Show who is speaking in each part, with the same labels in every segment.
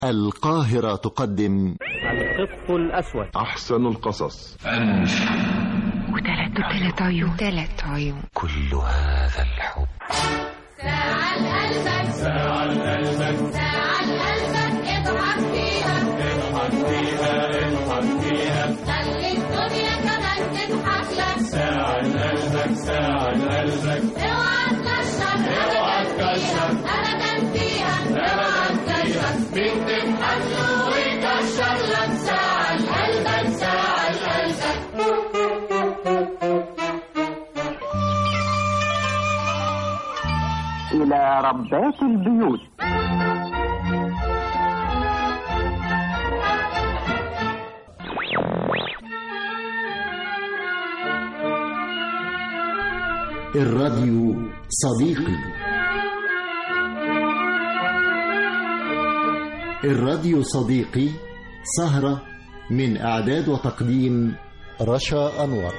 Speaker 1: القاهرة تقدم
Speaker 2: القط الأسود
Speaker 3: أحسن القصص
Speaker 4: وثلاث وثلاث عيون ثلاث عيون
Speaker 1: كل هذا الحب
Speaker 5: ساعة قلبك ساعة قلبك ساعة قلبك اضحك فيها اضحك فيها اضحك فيها خلي الدنيا كمان تضحك لك ساعة قلبك ساعة قلبك اوعى تكشر اوعى تكشر ابدا فيها اوعى تكشر مين تضحك له ويكشر لك ساعة قلبك ساعة قلبك
Speaker 6: إلى ربات البيوت
Speaker 1: الراديو صديقي الراديو صديقي سهرة من إعداد وتقديم رشا أنور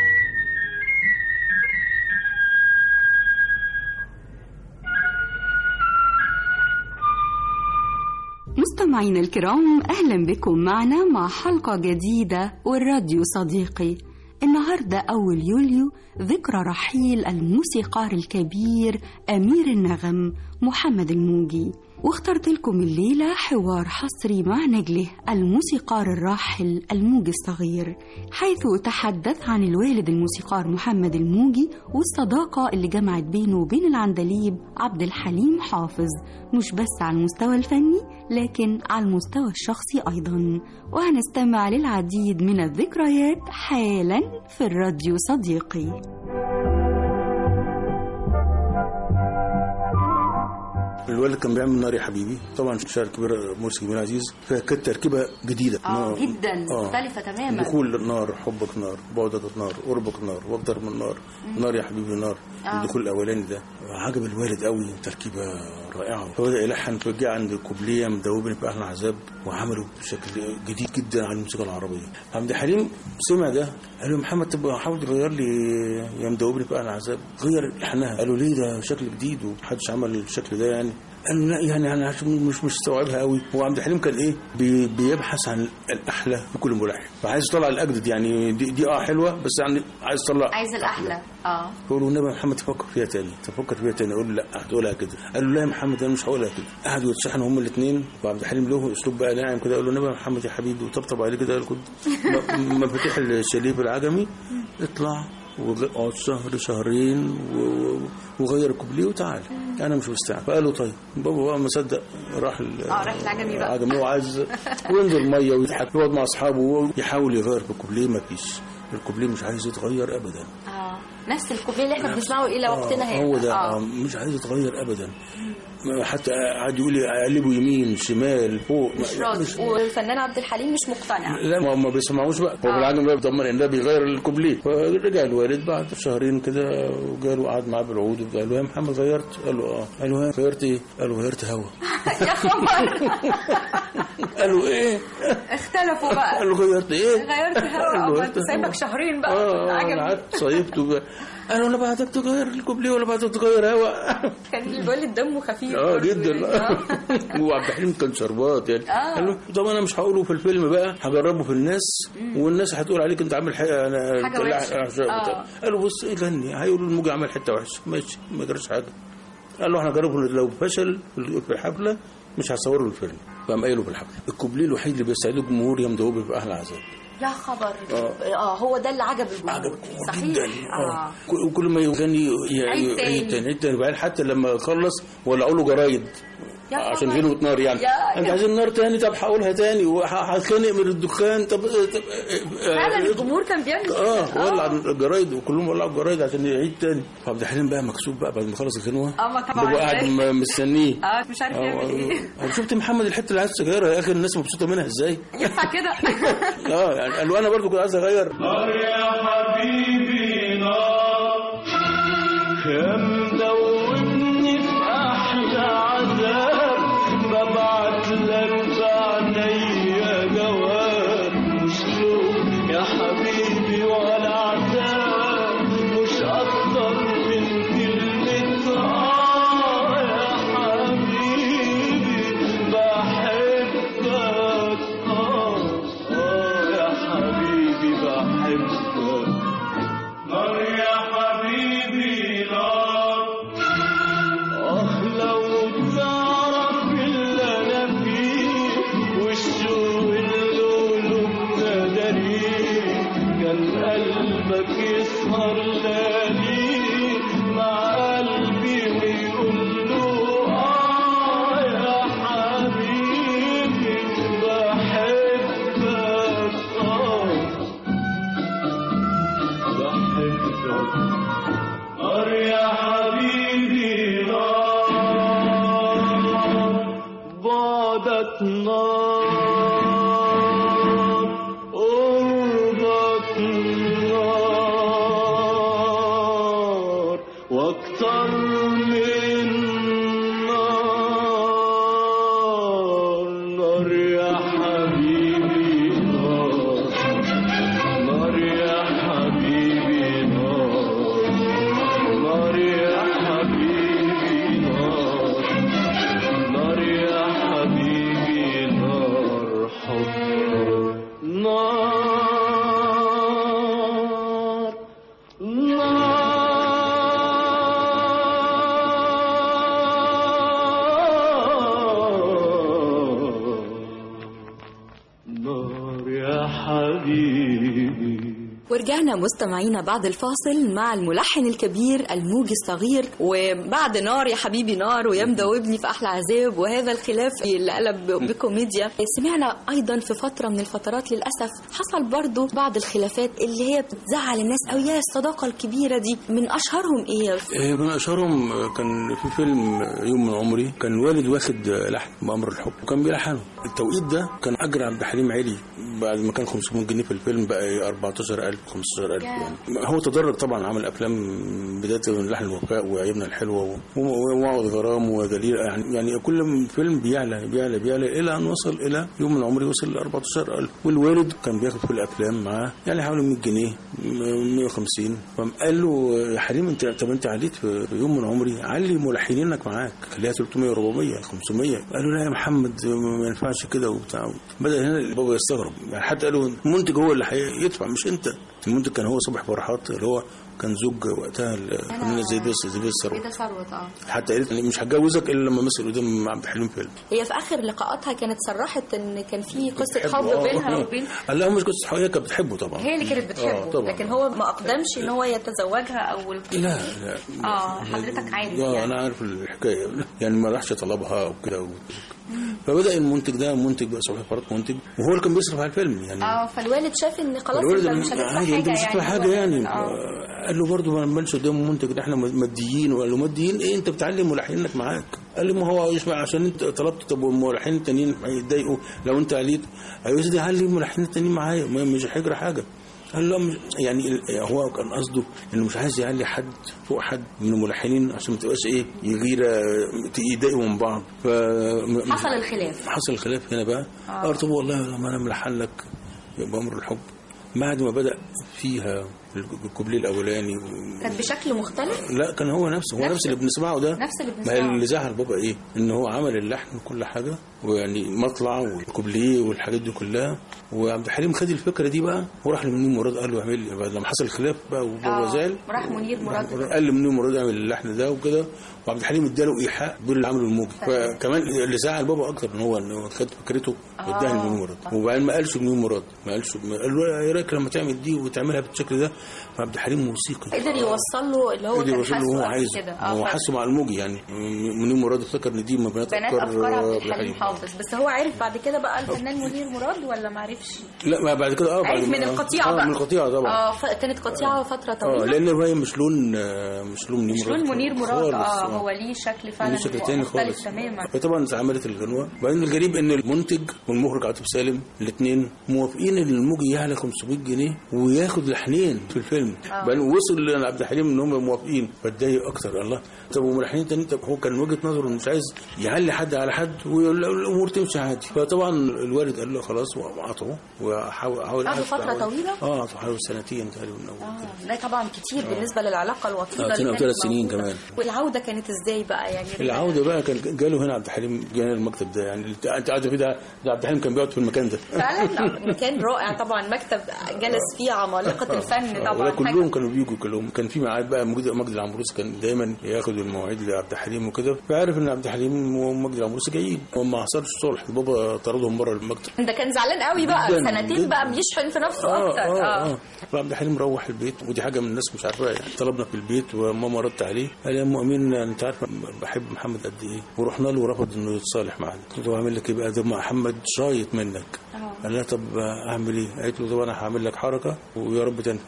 Speaker 7: مستمعينا الكرام أهلا بكم معنا مع حلقة جديدة والراديو صديقي النهاردة أول يوليو ذكرى رحيل الموسيقار الكبير أمير النغم محمد الموجي واخترت لكم الليلة حوار حصري مع نجله الموسيقار الراحل الموجي الصغير حيث تحدث عن الوالد الموسيقار محمد الموجي والصداقة اللي جمعت بينه وبين العندليب عبد الحليم حافظ مش بس على المستوى الفني لكن على المستوى الشخصي أيضا وهنستمع للعديد من الذكريات حالا في الراديو صديقي
Speaker 8: الوالد كان بيعمل نار يا حبيبي طبعا شاعر كبير مرسي جميل عزيز فكانت تركيبه جديده
Speaker 9: اه
Speaker 8: نار.
Speaker 9: جدا
Speaker 8: آه.
Speaker 9: مختلفة تماما
Speaker 8: دخول نار حبك نار بعدك نار قربك نار واكتر من نار نار يا حبيبي نار
Speaker 9: آه.
Speaker 8: الدخول الاولاني ده عجب الوالد قوي تركيبه رائعه فبدا يلحن فجاء عند كوبليه مدوبني في اهل عذاب وعمله بشكل جديد جدا على الموسيقى العربيه عبد الحليم سمع ده قال له محمد طب حاول تغير لي يا مدوبني في اهل عذاب غير لحنها قالوا ليه ده شكل جديد ومحدش عمل الشكل ده يعني قال له لا يعني انا عشان مش مستوعبها قوي هو عبد الحليم كان ايه بي بيبحث عن الاحلى في كل ملحن فعايز يطلع الاجدد يعني دي, دي اه حلوه بس يعني عايز يطلع
Speaker 9: عايز الأحلى اه
Speaker 8: بقول له النبي محمد تفكر فيها تاني تفكر فيها تاني اقول له لا هتقولها كده قال له لا يا محمد انا مش هقولها كده قعدوا يتشحنوا هما الاثنين وعبد الحليم له اسلوب بقى ناعم كده قال له النبي محمد يا حبيبي وطبطب عليه كده قال له م- مفاتيح الشليب العجمي اطلع واقعد شهر شهرين و- و- وغير الكوبليه وتعال انا مش مستعد فقال له طيب بابا بقى ما صدق راح ال-
Speaker 9: اه راح العجمي بقى
Speaker 8: العجمي وعايز وينزل ميه ويضحك يقعد مع اصحابه ويحاول يغير في الكوبليه ما فيش الكوبليه مش عايز يتغير ابدا
Speaker 9: اه نفس الكوبليه اللي احنا بنسمعه الى وقتنا
Speaker 8: آه،
Speaker 9: هذا
Speaker 8: هو ده
Speaker 9: اه
Speaker 8: آه. مش عايز يتغير ابدا ما حتى قعد يقول لي اقلبه يمين شمال فوق
Speaker 9: مش راضي والفنان عبد الحليم مش مقتنع
Speaker 8: لا ما ما بيسمعوش بقى هو بالعجم بقى بيطمن ان ده بيغير الكوبليه فرجع الوالد بعد شهرين كده وجاله وقعد معاه بالعود قال له يا محمد غيرت قال له اه قال له ها غيرت ايه قال له غيرت هوا
Speaker 9: يا خبر
Speaker 8: قال له ايه
Speaker 9: اختلفوا بقى
Speaker 8: قال له غيرت ايه
Speaker 9: غيرت
Speaker 8: قال
Speaker 9: هوا
Speaker 8: له
Speaker 9: أما
Speaker 8: غيرت
Speaker 9: انت سايبك
Speaker 8: هوا.
Speaker 9: شهرين بقى
Speaker 8: اه آه،
Speaker 9: عجب
Speaker 8: انا قعدت صيفت وب- قال له انا بعدك تغير الكوبليه ولا بعدك تغير هوا
Speaker 9: كان الوالد دمه خفيف
Speaker 8: اه
Speaker 9: برضه
Speaker 8: جدا
Speaker 9: يعني. آه.
Speaker 8: وعبد الحليم كان شربات يعني
Speaker 9: آه.
Speaker 8: قال له طب انا مش هقوله في الفيلم بقى هجربه في الناس والناس هتقول عليك انت عامل حاجه انا
Speaker 9: حاجة
Speaker 8: لا،
Speaker 9: وحشة.
Speaker 8: وحشة
Speaker 9: آه.
Speaker 8: وبتاع. قال له بص إيه غني هيقولوا الموجي عمل حته وحشه ماشي ما يجراش حاجه قال له احنا جربه لو فشل في الحفله مش هصور له الفيلم فقام قايله في الحفله الكوبليه الوحيد اللي بيسعد الجمهور يا مدوبي في اهل عذاب
Speaker 9: يا خبر
Speaker 8: آه.
Speaker 9: اه هو ده اللي عجب الجمهور
Speaker 8: عجب
Speaker 9: صحيح
Speaker 8: جدا
Speaker 9: اه
Speaker 8: ك- وكل ما يغني ي-
Speaker 9: عيد
Speaker 8: ي-
Speaker 9: تاني.
Speaker 8: عيد تاني عيد تاني بعدين حتى لما خلص ولعوا له جرايد
Speaker 9: يا
Speaker 8: عشان
Speaker 9: خبر.
Speaker 8: غنوة نار يعني
Speaker 9: يا-
Speaker 8: انت
Speaker 9: يا-
Speaker 8: عايزين نار تاني طب هقولها تاني وهتخنق من الدخان طب طب-
Speaker 9: فعلا
Speaker 8: آه،
Speaker 9: الجمهور كان بيعمل كده.
Speaker 8: اه ولع الجرايد وكلهم ولعوا الجرايد عشان يعيد تاني فعبد الحليم بقى مكسوف بقى بعد ما خلص الغنوه
Speaker 9: اه ما طبعا
Speaker 8: بابا قاعد م- مستنيه
Speaker 9: اه مش عارف يعمل ايه
Speaker 8: آه، شفت محمد الحته اللي عايز تغيرها يا اخي الناس مبسوطه منها ازاي؟
Speaker 9: ينفع كده
Speaker 8: اه يعني قال له انا برضو كنت عايز اغير
Speaker 10: نار يا حبيبي نار يا مدوبني في أحلى عذاب ببعت لك بعينيا جواب مش لوم يا حبيبي ولا عتاب مش أكتر من كلمة آه يا حبيبي بحبك نار قربك نار واكتر من نار نار يا حبيبي نار نار يا حبيبي نار نار يا حبيبي نار نار يا حبيبي نار حب نار نار نار يا حبيبي
Speaker 7: ورجعنا مستمعينا بعد الفاصل مع الملحن الكبير الموجي الصغير وبعد نار يا حبيبي نار ويا مدوبني في احلى عذاب وهذا الخلاف اللي قلب بكوميديا سمعنا ايضا في فتره من الفترات للاسف حصل برضو بعض الخلافات اللي هي بتزعل الناس او يا الصداقه الكبيره دي من اشهرهم ايه
Speaker 8: إيه، من اشهرهم كان في فيلم يوم من عمري كان الوالد واخد لحن بامر الحب وكان بيلحنه التوقيت ده كان اجر عبد الحليم علي بعد ما كان 500 جنيه في الفيلم بقى 14000 15000 يعني هو تدرج طبعا عمل افلام بدايه من لحن الوفاء وايامنا الحلوه و- وموعد غرام ودليل يعني يعني كل فيلم بيعلى بيعلى بيعلى الى ان وصل الى يوم من عمري وصل ل 14000 والوالد كان بياخد في الافلام معاه يعني حوالي 100 جنيه م- 150 فقال له يا حليم انت طب انت عليت في في يوم من عمري علي ملحنينك معاك خليها 300 400 500 قال له لا يا محمد ما ينفعش كده وبتاع بدا هنا بابا يستغرب يعني حتى قالوا المنتج هو اللي هيدفع مش انت المنتج كان هو صبحي فرحات اللي هو كان زوج وقتها الفنانه زي بس زي بس ثروت
Speaker 7: ثروت اه
Speaker 8: حتى قالت لي مش هتجوزك الا لما مثل قدام عبد الحليم فيلم
Speaker 7: هي في اخر لقاءاتها كانت صرحت ان كان في قصه
Speaker 8: بتحبه.
Speaker 7: حب
Speaker 8: آه.
Speaker 7: بينها وبين
Speaker 8: قال لها مش قصه حقيقيه كانت بتحبه طبعا
Speaker 7: هي اللي كانت بتحبه
Speaker 8: آه، طبعا.
Speaker 7: لكن هو ما اقدمش ان هو يتزوجها او
Speaker 8: لا لا
Speaker 7: اه حضرتك عارف
Speaker 8: اه
Speaker 7: يعني.
Speaker 8: انا عارف الحكايه يعني ما راحش طلبها وكده و... فبدا المنتج ده منتج بقى صبحي فرات منتج وهو اللي كان بيصرف على الفيلم يعني
Speaker 7: اه فالوالد شاف ان خلاص
Speaker 8: الولد
Speaker 7: انت مش هتدفع
Speaker 8: عادي
Speaker 7: حاجه
Speaker 8: انت مش هتدفع
Speaker 7: يعني
Speaker 8: حاجه
Speaker 7: هو-
Speaker 8: يعني
Speaker 7: اه
Speaker 8: قال له برضه ما نبانش قدام المنتج ده احنا ماديين وقال له ماديين ايه انت بتعلم ملحنينك معاك قال لي ما هو يسمع عشان انت طلبت طب والملحنين التانيين هيتضايقوا لو انت عليت ايوه يا سيدي علي الملحنين التانيين معايا ما- مش هيجرى حاجه قال له مش يعني ال- هو كان قصده انه مش عايز يعلي حد فوق حد من الملحنين عشان ما تبقاش ايه يغيره يضايقوا من بعض ف
Speaker 7: حصل الخلاف
Speaker 8: حصل الخلاف هنا بقى
Speaker 7: آه.
Speaker 8: قال طب والله لما انا ملحن لك بأمر الحب بعد ما بدأ فيها الكوبليه الأولاني و-
Speaker 7: كانت بشكل مختلف
Speaker 8: لا كان هو نفسه هو
Speaker 7: نفس-
Speaker 8: نفس اللي بنسمعه ده
Speaker 7: نفس اللي
Speaker 8: ما هي
Speaker 7: بنسمعه.
Speaker 8: اللي زعل بابا ايه ان هو عمل اللحن وكل حاجه ويعني مطلع والكوبليه والحاجات دي كلها وعبد الحليم خد الفكره دي بقى وراح لمنير مراد قال له اعمل لي بعد لما حصل الخلاف بقى وبابا
Speaker 7: آه.
Speaker 8: زعل
Speaker 7: راح منير مراد
Speaker 8: قال لمنير مراد اعمل اللحن ده وكده وعبد الحليم اداله ايحاء دول اللي عملوا الموجي فكمان اللي زعل بابا اكتر ان هو ان هو خد فكرته واداها لمنير مراد وبعدين ما قالش منير مراد ما قالش قال له ايه رايك لما تعمل دي وتعملها بالشكل ده فعبد الحليم موسيقي
Speaker 7: قدر يوصل له اللي هو
Speaker 8: قدر
Speaker 7: كان
Speaker 8: يوصل له
Speaker 7: حاسه
Speaker 8: هو
Speaker 7: قبل
Speaker 8: عايزه
Speaker 7: كده
Speaker 8: هو
Speaker 7: اه ف-
Speaker 8: حاسه مع الموجي يعني منير مراد افتكر ان دي بنات
Speaker 7: بنات
Speaker 8: افكار
Speaker 7: افكار عبد
Speaker 8: عبد
Speaker 7: الحليم حافظ بس هو عرف بعد كده بقى الفنان منير مراد ولا ما عرفش
Speaker 8: لا ما بعد كده اه بعد
Speaker 7: عرف من
Speaker 8: ما-
Speaker 7: القطيعه
Speaker 8: اه
Speaker 7: بقى
Speaker 8: من القطيعه طبعا
Speaker 7: اه ف- كانت قطيعه فتره
Speaker 8: اه
Speaker 7: طويله
Speaker 8: لان الروايه مش لون آه، مش لون منير
Speaker 7: مش
Speaker 8: مراد
Speaker 7: لون منير مراد
Speaker 8: خالص،
Speaker 7: اه هو ليه شكل فعلا
Speaker 8: ليه شكل تاني
Speaker 7: مختلف
Speaker 8: خالص
Speaker 7: تماما
Speaker 8: فطبعا اتعملت الغنوه بعدين الغريب ان المنتج والمخرج عاطف سالم الاثنين موافقين ان الموجي يعلى 500 جنيه وياخد لحنين في الفيلم
Speaker 7: آه.
Speaker 8: بعدين وصل لعبد الحليم ان هم موافقين فاتضايق اكتر الله طب وملحنين تاني طب هو كان وجهه نظره إنه مش عايز يعلي حد على حد والامور تمشي عادي فطبعا الوالد قال له خلاص وقطعه وحاول حاول
Speaker 7: قعدوا فترة طويلة؟
Speaker 8: اه قعدوا حوالي سنتين تقريبا أو
Speaker 7: اه ده طبعا كتير بالنسبه للعلاقه الوطيده
Speaker 8: آه، سنة
Speaker 7: اللي
Speaker 8: أو
Speaker 7: كانت
Speaker 8: ثلاث سنين
Speaker 7: موجودة.
Speaker 8: كمان.
Speaker 7: والعوده كانت ازاي بقى يعني
Speaker 8: العوده بقى كان جاله هنا عبد الحليم جانا المكتب ده يعني انت انت قاعد فيه ده ده عبد الحليم كان بيقعد في المكان ده
Speaker 7: فعلا لا، مكان رائع طبعا مكتب جلس فيه عمالقه الفن
Speaker 8: ولا
Speaker 7: طبعا
Speaker 8: كلهم كانوا بيجوا كلهم كان في ميعاد بقى مجدي مجدي العمروسي كان دايما ياخد المواعيد لعبد الحليم وكده فعرف ان عبد الحليم ومجدي العمروسي جايين وما حصلش صلح بابا طردهم بره المكتب
Speaker 7: ده كان زعلان قوي بقى
Speaker 8: جداً،
Speaker 7: سنتين
Speaker 8: جداً.
Speaker 7: بقى بيشحن في نفسه
Speaker 8: اه
Speaker 7: اكتر
Speaker 8: اه اه فعبد الحليم روح البيت ودي حاجه من الناس مش عارفاها يعني طلبنا في البيت وماما ردت عليه قال يا ام امين انت عارف بحب محمد قد ايه ورحنا له ورفض انه يتصالح معانا قلت له اعمل لك ايه بقى ده محمد شايط منك
Speaker 7: آه.
Speaker 8: قال لها طب اعمل ايه قالت له طب انا هعمل لك حركه ويا رب تنفع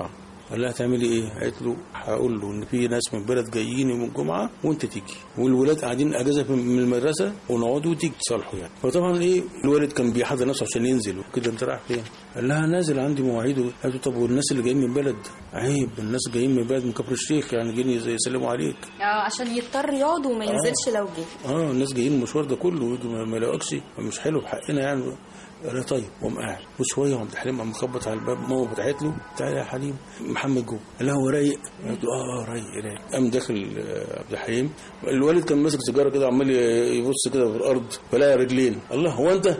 Speaker 8: قال لها هتعملي ايه؟ قالت له هقول له ان في ناس من البلد جايين يوم الجمعه وانت تيجي والولاد قاعدين اجازه في- من المدرسه ونقعدوا وتيجي تصالحوا يعني فطبعا ايه الوالد كان بيحضر نفسه عشان ينزل وكده انت رايح فين؟ قال لها نازل عندي مواعيد قالت له طب والناس اللي جايين من البلد عيب الناس جايين من البلد من كفر الشيخ يعني جايين يز- يسلموا عليك
Speaker 9: اه عشان يضطر يقعد وما ينزلش لو جه
Speaker 8: اه الناس جايين المشوار ده كله ويجوا ما ما يلاقوكش مش حلو في حقنا يعني قال لها طيب قام قاعد وشويه وعبد الحليم قام مخبط على الباب ماما فتحت له تعالى يا حليم محمد جوه قال لها هو رايق قالت له اه رايق رايق قام داخل آه، عبد الحليم الوالد كان ماسك سيجاره كده عمال يبص كده في الارض فلقى رجلين الله هو انت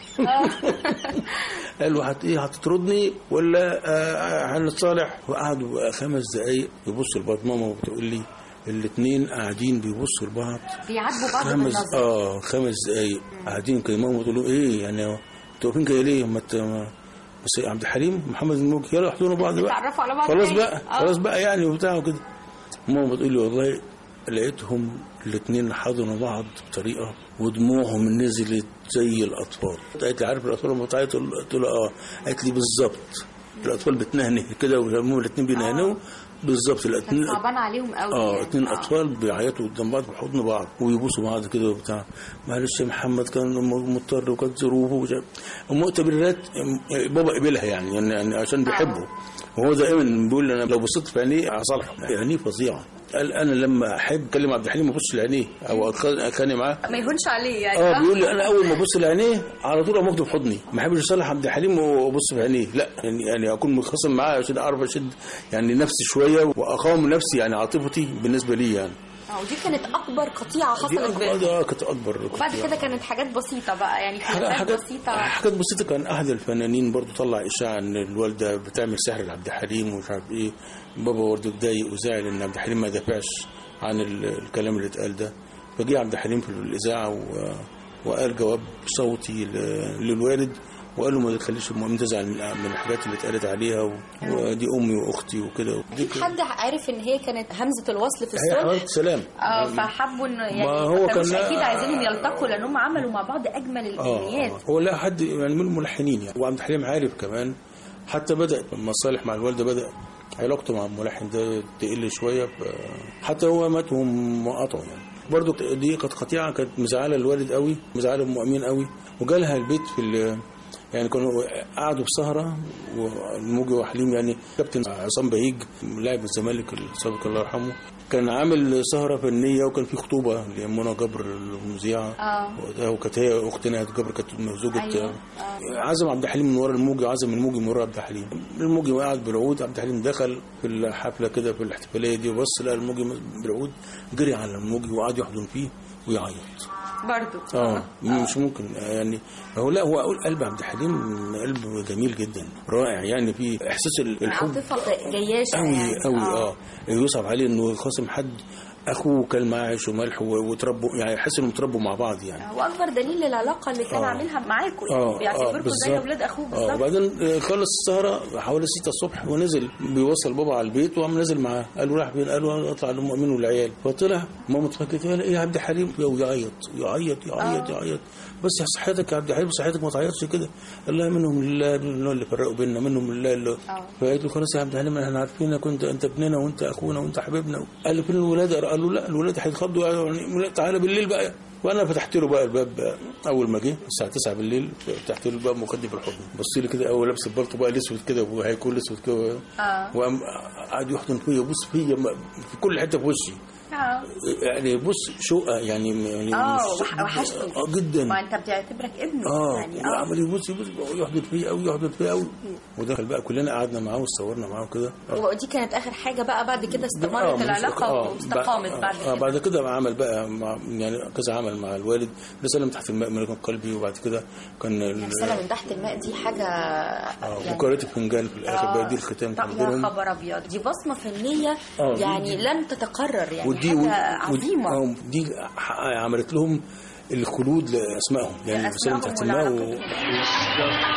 Speaker 8: قال له هت ايه هتطردني ولا آه، هنتصالح وقعدوا خمس دقايق يبصوا لبعض ماما بتقول لي الاثنين قاعدين بيبصوا لبعض
Speaker 9: بيعاتبوا بعض
Speaker 8: خمس
Speaker 9: بالنظر
Speaker 8: اه خمس دقايق قاعدين كده ماما تقول له ايه يعني انتوا واقفين كده ليه ما ت- ما- بس عبد الحليم محمد الملك يلا احضنوا بعض بقى
Speaker 9: اتعرفوا على بعض
Speaker 8: خلاص
Speaker 9: تاني.
Speaker 8: بقى
Speaker 9: آه.
Speaker 8: خلاص بقى يعني وبتاع وكده ماما بتقول لي والله لقيتهم الاثنين حضنوا بعض بطريقه ودموعهم نزلت زي الاطفال قالت لي عارف الاطفال لما بتعيط قلت له اه قالت لي بالظبط الاطفال بتنهنه كده وهم الاثنين بينهنوا بالظبط الاثنين
Speaker 9: كان صعبان عليهم قوي
Speaker 8: اه
Speaker 9: يعني.
Speaker 8: اتنين
Speaker 9: آه.
Speaker 8: اطفال بيعيطوا قدام بعض بيحضنوا بعض ويبوسوا بعض كده وبتاع معلش يا محمد كان م- مضطر وكانت ظروفه ومش عارف. المؤتمرات م- بابا قبلها يعني يعني, يعني عشان بيحبه وهو دائما بيقول لي انا لو بصيت في عينيه هصالحه عينيه فظيعه قال انا لما احب اكلم عبد الحليم ما ابصش لعينيه او أتخ- اتخانق معاه
Speaker 9: ما يهونش عليه يعني
Speaker 8: اه بيقول لي انا اول ما ابص لعينيه على طول اموت في حضني ما احبش اصالح عبد الحليم وابص في عينيه لا يعني يعني اكون متخاصم معاه عشان اعرف اشد يعني نفسي شويه واقاوم نفسي يعني عاطفتي بالنسبه لي يعني
Speaker 9: اه ودي كانت اكبر قطيعه
Speaker 8: دي
Speaker 9: حصلت
Speaker 8: أكبر
Speaker 9: بينهم
Speaker 8: اه كانت اكبر
Speaker 9: وبعد كده كانت حاجات بسيطه بقى يعني
Speaker 8: حاجات
Speaker 9: خلافات
Speaker 8: حاجات
Speaker 9: بسيطه
Speaker 8: حاجات بسيطه كان احد الفنانين برضو طلع اشاعه ان الوالده بتعمل سحر لعبد الحليم ومش عارف ايه بابا برضو اتضايق وزعل ان عبد الحليم ما دافعش عن ال- الكلام اللي اتقال ده فجه عبد الحليم في الاذاعه و- وقال جواب صوتي ل- للوالد وقال له ما تخليش المؤمن تزعل من من الحاجات اللي اتقالت عليها و- ودي امي واختي وكده دي
Speaker 9: اكيد حد عارف ان هي كانت همزه الوصل في
Speaker 8: هي
Speaker 9: الصلح
Speaker 8: حوالي سلام
Speaker 9: اه فحبوا انه يعني
Speaker 8: ما هو
Speaker 9: كانوش
Speaker 8: كان-
Speaker 9: اكيد عايزينهم يلتقوا لانهم عملوا مع بعض اجمل الامنيات
Speaker 8: اه هو لا حد يعني من الملحنين يعني وعبد الحليم عارف كمان حتى بدا لما صالح مع الوالده بدا علاقته مع الملحن ده تقل شويه ف- حتى هو مات وهم قطعوا يعني برضو دي كانت قطيعه كانت مزعله الوالد قوي مزعله ام امين قوي وجالها البيت في ال- يعني كانوا قعدوا في سهره والموجي وحليم يعني كابتن عصام بهيج لاعب الزمالك السابق الله يرحمه كان عامل سهره فنيه وكان في خطوبه لمنى جبر المذيعه
Speaker 9: اه
Speaker 8: وقتها وكانت هي اختنا جبر كانت زوجة
Speaker 9: أيوة.
Speaker 8: أيوة. عزم عبد الحليم من ورا الموجي وعزم الموجي من ورا عبد الحليم الموجي قاعد بالعود عبد الحليم دخل في الحفله كده في الاحتفاليه دي وبص لقى الموجي بالعود جري على الموجي وقعد يحضن فيه ويعيط
Speaker 9: برضو
Speaker 8: اه مش ممكن يعني هو لا هو اقول قلب عبد الحليم قلب جميل جدا رائع يعني في احساس ال- الحب
Speaker 9: عاطفه جياشه
Speaker 8: قوي
Speaker 9: يعني
Speaker 8: قوي اه يصعب عليه انه يخاصم حد اخوه كان معاه عيش وملح و- وتربوا يعني يحس انهم تربوا مع بعض يعني
Speaker 9: واكبر دليل للعلاقه اللي كان
Speaker 8: آه.
Speaker 9: عاملها معاكم
Speaker 8: اه
Speaker 9: يعني
Speaker 8: اه
Speaker 9: بيعتبركم زي
Speaker 8: بالظبط.
Speaker 9: اولاد اخوه
Speaker 8: اه
Speaker 9: بالظبط
Speaker 8: وبعدين آه، خلص السهره حوالي 6 الصبح ونزل بيوصل بابا على البيت وقام نازل معاه قال له راح فين قال له اطلع لام امين والعيال فطلع ماما اتفكت قال ايه يا عبد الحليم ويعيط يعيط يعيط يعيط بس يا صحتك يا عبد الحليم صحتك ما تعيطش كده قال لها منهم لله لله اللي فرقوا بيننا منهم لله اللي
Speaker 9: آه.
Speaker 8: فقالت له خلاص يا عبد الحليم احنا عارفينك وانت انت ابننا وانت اخونا وانت حبيبنا قال له فين الولاد قال له لا الولاد هيتخضوا يعني لا، تعالى بالليل بقى وانا فتحت له بقى الباب اول ما جه الساعه 9 بالليل فتحت له الباب مخدي في الحضن بص لي كده اول لابس البلطو بقى الاسود كده وهيكون الاسود كده
Speaker 9: اه
Speaker 8: وقام قعد يحضن فيا يبص فيا م- في كل حته في وشي
Speaker 9: اه
Speaker 8: يعني بص شقه يعني يعني
Speaker 9: اه
Speaker 8: مش-
Speaker 9: وح- وحشته
Speaker 8: اه جدا
Speaker 9: ما انت بتعتبرك ابنه
Speaker 8: اه
Speaker 9: يعني اه
Speaker 8: وعمل يبص يبص يحضن فيا قوي يحضن فيا قوي ودخل بقى كلنا قعدنا معاه وصورنا معاه كده آه.
Speaker 9: ودي كانت اخر حاجه بقى بعد كده
Speaker 8: آه،
Speaker 9: استمرت
Speaker 8: مش-
Speaker 9: العلاقه
Speaker 8: آه،
Speaker 9: واستقامت
Speaker 8: بع-
Speaker 9: بعد
Speaker 8: آه
Speaker 9: كده
Speaker 8: بعد كده عمل بقى مع يعني كذا عمل مع الوالد رسالة من تحت الماء ملك قلبي وبعد كده كان ال-
Speaker 9: رساله من تحت الماء دي حاجه
Speaker 8: آه
Speaker 9: يعني
Speaker 8: وقارئة الفنجان في الاخر
Speaker 9: آه.
Speaker 8: بقى دي الختام
Speaker 9: طب
Speaker 8: كان
Speaker 9: يا
Speaker 8: بينهم
Speaker 9: خبر ابيض دي بصمه فنيه
Speaker 8: آه، دي-
Speaker 9: يعني لن تتكرر يعني
Speaker 8: ودي
Speaker 9: حاجه
Speaker 8: ودي-
Speaker 9: عظيمه
Speaker 8: آه، دي ح- عملت لهم الخلود لاسمائهم يعني رسالة من
Speaker 9: لأسمائهم
Speaker 8: تحت الماء و...
Speaker 9: ولعلاقتهم.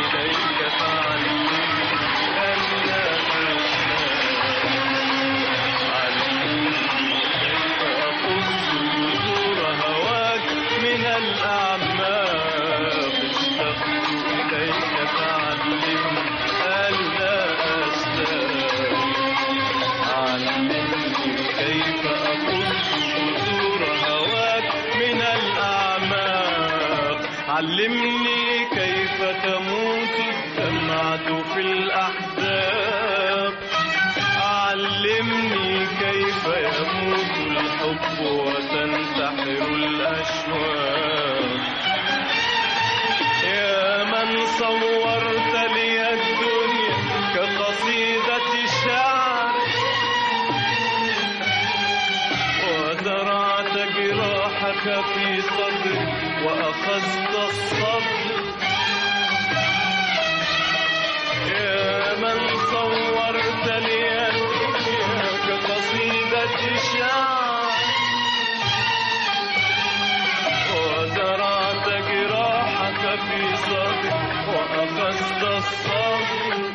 Speaker 10: من الأعماق اشتقت إليك فعلم ألا أستاهل علمني كيف تموت الدمعة في الأحزاب علمني كيف يموت الحب وتنتحر الأشواق يا من صورت لي الدنيا كقصيدة شعر وزرعت جراحك في صدري وأخذت الصبر يا من صورت لي الدنيا كقصيدة شعر وزرعت جراحك في صدري وأخذت الصبر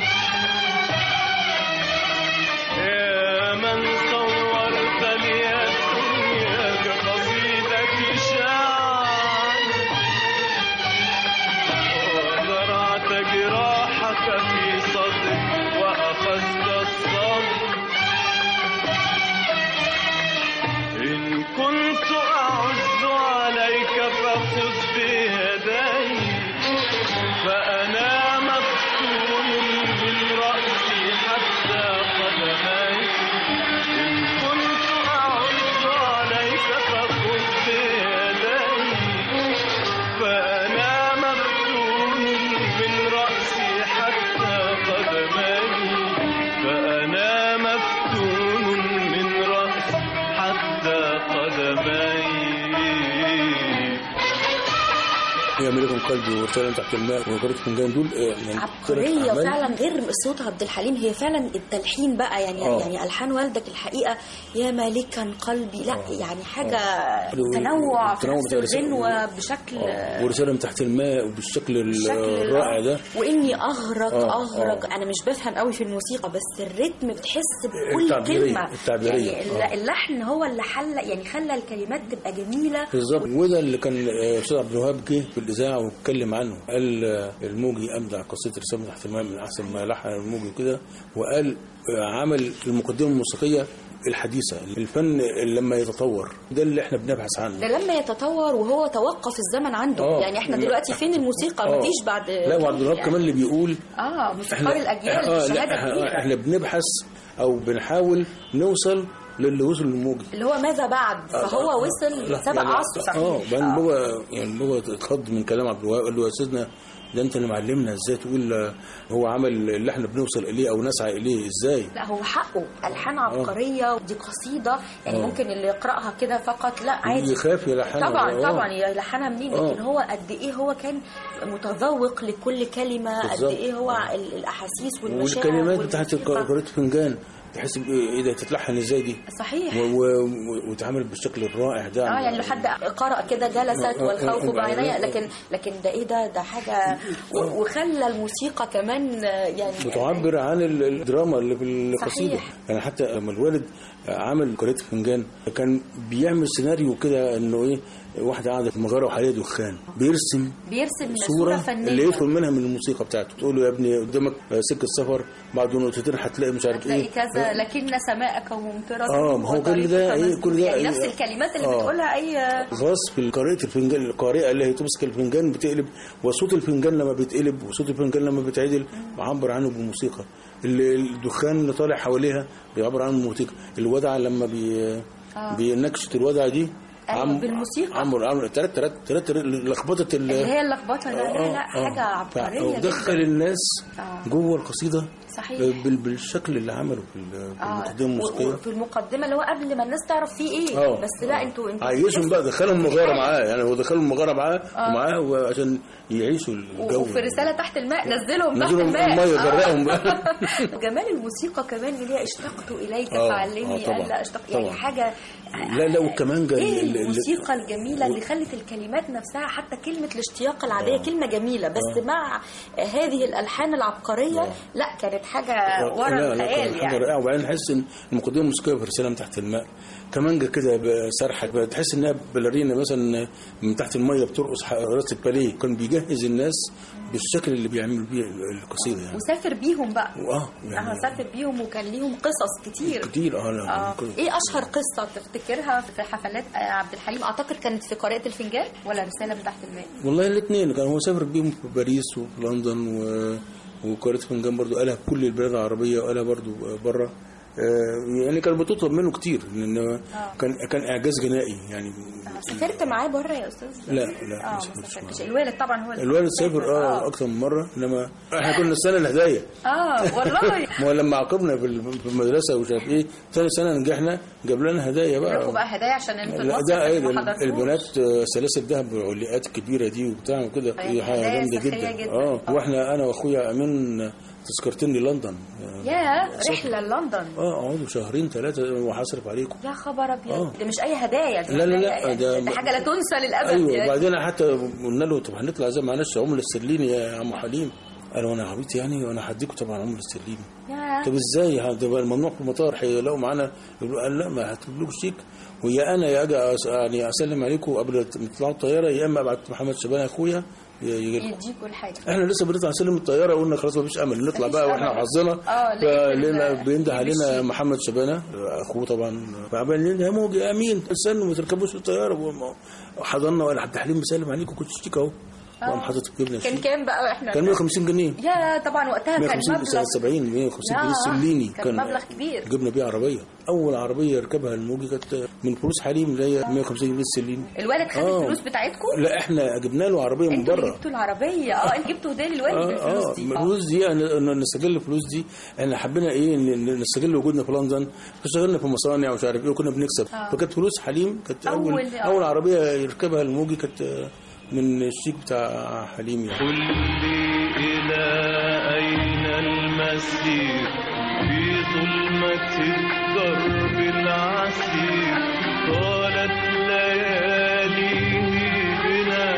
Speaker 10: يا من صورت لي الدنيا كقصيدة شعر وزرعت جراحك في صدري وأخذت الصبر إن كنت أعز عليك فخذ بيدي فأنا مفتون من رأسي حتى قدمي إن كنت أعز عليك فخذ بيدي فأنا مفتون من رأسي حتى قدمي فأنا مفتون من رأسي حتى قدمي
Speaker 8: هي ملكم قلبي ورسالة تحت الماء وقريت فنجان دول آه، يعني
Speaker 9: عبقرية
Speaker 8: ثلاث أعمال.
Speaker 9: فعلا غير صوت عبد الحليم هي فعلا التلحين بقى يعني
Speaker 8: آه.
Speaker 9: يعني ألحان والدك الحقيقة يا مالكا قلبي لا يعني حاجة
Speaker 8: آه.
Speaker 9: تنوع في
Speaker 8: تنوع
Speaker 9: نفس
Speaker 8: بتاع الرسالة.
Speaker 9: الغنوة بشكل
Speaker 8: آه، ورسالة من تحت الماء وبالشكل
Speaker 9: بالشكل
Speaker 8: الرائع ده
Speaker 9: واني اغرق
Speaker 8: آه،
Speaker 9: اغرق
Speaker 8: آه.
Speaker 9: انا مش بفهم قوي في الموسيقى بس الريتم بتحس بكل
Speaker 8: التعبيرية،
Speaker 9: كلمه
Speaker 8: التعبيرية،
Speaker 9: يعني
Speaker 8: آه.
Speaker 9: الل- اللحن هو اللي حل يعني خلى الكلمات تبقى جميله
Speaker 8: بالظبط وده اللي كان آه، استاذ عبد الوهاب جه في الاذاعه واتكلم عنه قال آه، الموجي ابدع قصيده رسالة تحت الماء من احسن ما لحن الموجي وكده وقال آه، عمل المقدمه الموسيقيه الحديثه الفن لما يتطور ده اللي احنا بنبحث عنه
Speaker 9: ده لما يتطور وهو توقف الزمن عنده
Speaker 8: آه.
Speaker 9: يعني احنا دلوقتي فين الموسيقى
Speaker 8: آه.
Speaker 9: مفيش بعد
Speaker 8: لا وعبد الوهاب
Speaker 9: يعني.
Speaker 8: كمان اللي بيقول
Speaker 9: اه موسيقار الاجيال
Speaker 8: آه
Speaker 9: شهاده
Speaker 8: لا
Speaker 9: كبيره
Speaker 8: احنا, احنا بنبحث او بنحاول نوصل للي وصل للموجي
Speaker 9: اللي هو ماذا بعد فهو وصل
Speaker 8: لا،
Speaker 9: سبق
Speaker 8: يعني-
Speaker 9: عصره صحيح
Speaker 8: اه بعدين بابا يعني بابا اتخض من كلام عبد الوهاب قال له يا سيدنا ده انت اللي معلمنا ازاي تقول آه، هو عمل اللي احنا بنوصل اليه او نسعى اليه ازاي
Speaker 9: لا هو حقه الحان عبقريه ودي قصيده يعني
Speaker 8: آه.
Speaker 9: ممكن اللي يقراها كده فقط لا عادي
Speaker 8: يخاف يلحنها
Speaker 9: طبعا
Speaker 8: آه.
Speaker 9: طبعا يلحنها منين
Speaker 8: آه.
Speaker 9: لكن هو قد ايه هو كان متذوق لكل كلمه قد
Speaker 8: بالظبط.
Speaker 9: ايه هو ال- الاحاسيس والمشاعر
Speaker 8: والكلمات بتاعت
Speaker 9: والموسيقى.
Speaker 8: قراءة فنجان تحس بايه إيه ده تتلحن ازاي دي
Speaker 9: صحيح
Speaker 8: و- و- و- وتعمل بالشكل الرائع ده
Speaker 9: اه يعني لو حد قرأ كده جلست
Speaker 8: آه، آه،
Speaker 9: والخوف
Speaker 8: آه،
Speaker 9: بعيني
Speaker 8: آه.
Speaker 9: لكن لكن ده ايه ده ده حاجه و- وخلى الموسيقى كمان آه، يعني
Speaker 8: بتعبر عن ال- الدراما اللي في القصيده
Speaker 9: صحيح.
Speaker 8: يعني حتى لما الوالد عمل قراءة فنجان كان بيعمل سيناريو كده انه ايه واحده قاعده في مغاره وحواليها دخان بيرسم
Speaker 9: بيرسم صوره,
Speaker 8: صوره
Speaker 9: فنيه
Speaker 8: اللي يفهم منها من الموسيقى بتاعته تقول له يا ابني قدامك سكه سفر بعد نقطتين هتلاقي مش عارف
Speaker 9: هتلاقي
Speaker 8: ايه
Speaker 9: كذا لكن سماءك ممطرة
Speaker 8: آه، ما هو كل ده
Speaker 9: وطريقك
Speaker 8: إيه، كل ده
Speaker 9: يعني
Speaker 8: إيه،
Speaker 9: نفس الكلمات اللي
Speaker 8: آه.
Speaker 9: بتقولها اي
Speaker 8: خاص في قارئة الفنجان القارئة اللي هي تمسك الفنجان بتقلب وصوت الفنجان لما بيتقلب وصوت الفنجان لما بيتعدل بعبر عنه بموسيقى اللي- الدخان اللي طالع حواليها بيعبر عنه بموسيقى الودعة لما بي
Speaker 9: آه.
Speaker 8: بينكشت الودعة دي
Speaker 9: أيوة، بالموسيقى.
Speaker 8: عمر عمر تلات تلات تلات لخبطة ال-
Speaker 9: اللي هي اللخبطه لا لا لا
Speaker 8: آه،
Speaker 9: حاجه
Speaker 8: آه.
Speaker 9: عبقريه
Speaker 8: ودخل
Speaker 9: جدا.
Speaker 8: الناس
Speaker 9: آه.
Speaker 8: جوه القصيدة
Speaker 9: صحيح.
Speaker 8: بال- بالشكل اللي عمله في ال- في
Speaker 9: آه،
Speaker 8: المقدمة
Speaker 9: و-
Speaker 8: الموسيقية
Speaker 9: وفي المقدمه اللي هو قبل ما الناس تعرف فيه ايه
Speaker 8: اه
Speaker 9: بس لا انتوا انتوا
Speaker 8: عيشهم بقى دخلهم مغاره معاه يعني هو دخلهم مغاره معاه ومعاه عشان يعيشوا الجو
Speaker 9: وفي رساله تحت الماء نزلهم تحت
Speaker 8: نزلهم
Speaker 9: الماء
Speaker 8: المية،
Speaker 9: آه.
Speaker 8: غرقهم بقى.
Speaker 9: جمال الموسيقى كمان اللي هي اشتقت اليك
Speaker 8: آه،
Speaker 9: فعلمني
Speaker 8: آه، طبعا،
Speaker 9: الا اشتق يعني
Speaker 8: طبعا.
Speaker 9: حاجه
Speaker 8: لا لا والكمانجة
Speaker 9: ايه
Speaker 8: ال- ال-
Speaker 9: الموسيقى الجميله اللي خلت الكلمات نفسها حتى كلمه الاشتياق العاديه كلمه جميله بس مع هذه الالحان العبقريه لا كانت حاجه ورا
Speaker 8: لا لا
Speaker 9: الخيال
Speaker 8: كان حاجه
Speaker 9: يعني
Speaker 8: رائعه وبعدين نحس ان المقدمه الموسيقيه في رساله من تحت الماء كمانجه كده ب- سرحه تحس انها باليرينا مثلا من تحت الميه بترقص ح- رقصه باليه كان بيجهز الناس بالشكل اللي بيعمل بيه القصيده يعني
Speaker 9: وسافر بيهم بقى
Speaker 8: واه
Speaker 9: اه
Speaker 8: يعني
Speaker 9: سافر بيهم وكان ليهم قصص كتير
Speaker 8: كتير اه لا
Speaker 9: اه
Speaker 8: كل-
Speaker 9: ايه اشهر قصه تفتكرها في حفلات آه، عبد الحليم اعتقد كانت في قارئة الفنجان ولا رساله من تحت الماء
Speaker 8: والله الاثنين كان هو سافر بيهم في باريس وفي لندن و... وقارة فنجان برضو قالها في كل البلاد العربية وقالها برضو بره يعني كان بتطلب منه كتير لان كان كان اعجاز غنائي يعني
Speaker 9: آه، سافرت معاه بره يا استاذ
Speaker 8: لا لا
Speaker 9: اه
Speaker 8: ما
Speaker 9: ما
Speaker 8: سافرتش
Speaker 9: سافرتش
Speaker 8: معاه.
Speaker 9: الوالد طبعا هو اللي
Speaker 8: الوالد سافر اه اكتر من مره انما احنا كنا السنه الهدايا
Speaker 9: اه والله
Speaker 8: ما هو لما عاقبنا في ال- في المدرسه ومش عارف ايه ثاني سنه نجحنا جاب لنا هدايا
Speaker 9: لكم
Speaker 8: بقى
Speaker 9: بقى هدايا عشان انتوا
Speaker 8: لا
Speaker 9: المصرف
Speaker 8: ده ايه
Speaker 9: اللي
Speaker 8: ده
Speaker 9: ما حضرتوش.
Speaker 8: البنات آه، سلاسل ذهب والعلاقات الكبيره دي وبتاع وكده
Speaker 9: يعني
Speaker 8: دي حاجه
Speaker 9: هدايا
Speaker 8: جامده
Speaker 9: سخية
Speaker 8: جدا
Speaker 9: جدا.
Speaker 8: اه
Speaker 9: آه.
Speaker 8: واحنا انا واخويا امين تذكرتين لندن
Speaker 9: يا رحله لندن
Speaker 8: اه اقعدوا شهرين ثلاثه وهصرف عليكم
Speaker 9: يا خبر ابيض
Speaker 8: آه.
Speaker 9: ده مش اي هدايا دي
Speaker 8: لا، لا،
Speaker 9: هدايا
Speaker 8: لا،
Speaker 9: يعني
Speaker 8: ده-
Speaker 9: ده حاجه لا تنسى للابد
Speaker 8: ايوه
Speaker 9: يعني.
Speaker 8: وبعدين حتى قلنا له طب هنطلع زي معلش عمله استرليني يا عم حليم قال وانا عبيط يعني وانا هديكم طبعا عمله استرليني
Speaker 9: يا
Speaker 8: طب ازاي ده بقى الممنوع في المطار هيلاقوا معانا يقولوا قال لا ما هتجيب لكم شيك ويا انا يا اجي أس- يعني اسلم عليكم قبل ما تطلعوا الطياره يا اما ابعت محمد شبان اخويا يجي لكم
Speaker 9: يديكوا الحاجه
Speaker 8: احنا لسه بنطلع نسلم الطياره قلنا خلاص مفيش امل نطلع
Speaker 9: مفيش
Speaker 8: بقى واحنا
Speaker 9: أمل.
Speaker 8: حظنا
Speaker 9: اه، لقيت
Speaker 8: فلقينا
Speaker 9: ال-
Speaker 8: بينده علينا
Speaker 9: الشيك.
Speaker 8: محمد شبانه اخوه طبعا فعمال يا موجي يا امين استنوا ما تركبوش الطياره حضرنا ولا عبد الحليم بيسلم عليكم كنت شيك اهو وقام حاطط في جبنا
Speaker 9: كان
Speaker 8: الشيك
Speaker 9: كام بقى احنا
Speaker 8: كان 150 جنيه
Speaker 9: يا طبعا وقتها كان
Speaker 8: 150
Speaker 9: مبلغ
Speaker 8: سنة 70 150 جنيه
Speaker 9: يا،
Speaker 8: سليني
Speaker 9: كان مبلغ كبير.
Speaker 8: جبنا بيه عربيه اول عربيه يركبها الموجي كانت من فلوس حليم اللي هي 150 جنيه سليني
Speaker 9: الوالد خد
Speaker 8: آه.
Speaker 9: الفلوس بتاعتكم
Speaker 8: لا احنا جبنا له عربيه من
Speaker 9: انتوا اللي
Speaker 8: بره
Speaker 9: جبتوا العربيه اه انتوا جبتوا هديه للوالد
Speaker 8: اه
Speaker 9: بالفلوس
Speaker 8: اه
Speaker 9: دي آه.
Speaker 8: الفلوس دي يعني إنه نستغل الفلوس دي احنا حبينا ايه إن نستغل وجودنا في لندن فاشتغلنا في مصانع ومش عارف ايه وكنا بنكسب
Speaker 9: آه.
Speaker 8: فكانت فلوس حليم كانت اول
Speaker 9: أول-
Speaker 8: اول,
Speaker 9: آه.
Speaker 8: أول عربيه يركبها الموجي كانت آه، من الشيك بتاع حليم يعني
Speaker 10: قل لي إلى أين المسير في ظلمة الدرب العسير طالت لياليه بنا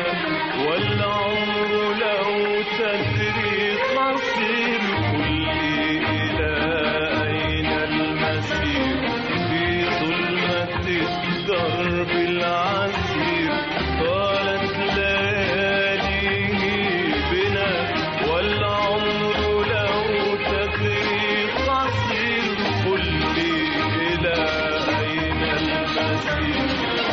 Speaker 10: والعمر لو تدري قصير قل لي إلى أين المسير في ظلمة الدرب العسير طالت لياليه بنا والعمر لو تدري قصير قل لي إلى أين المسير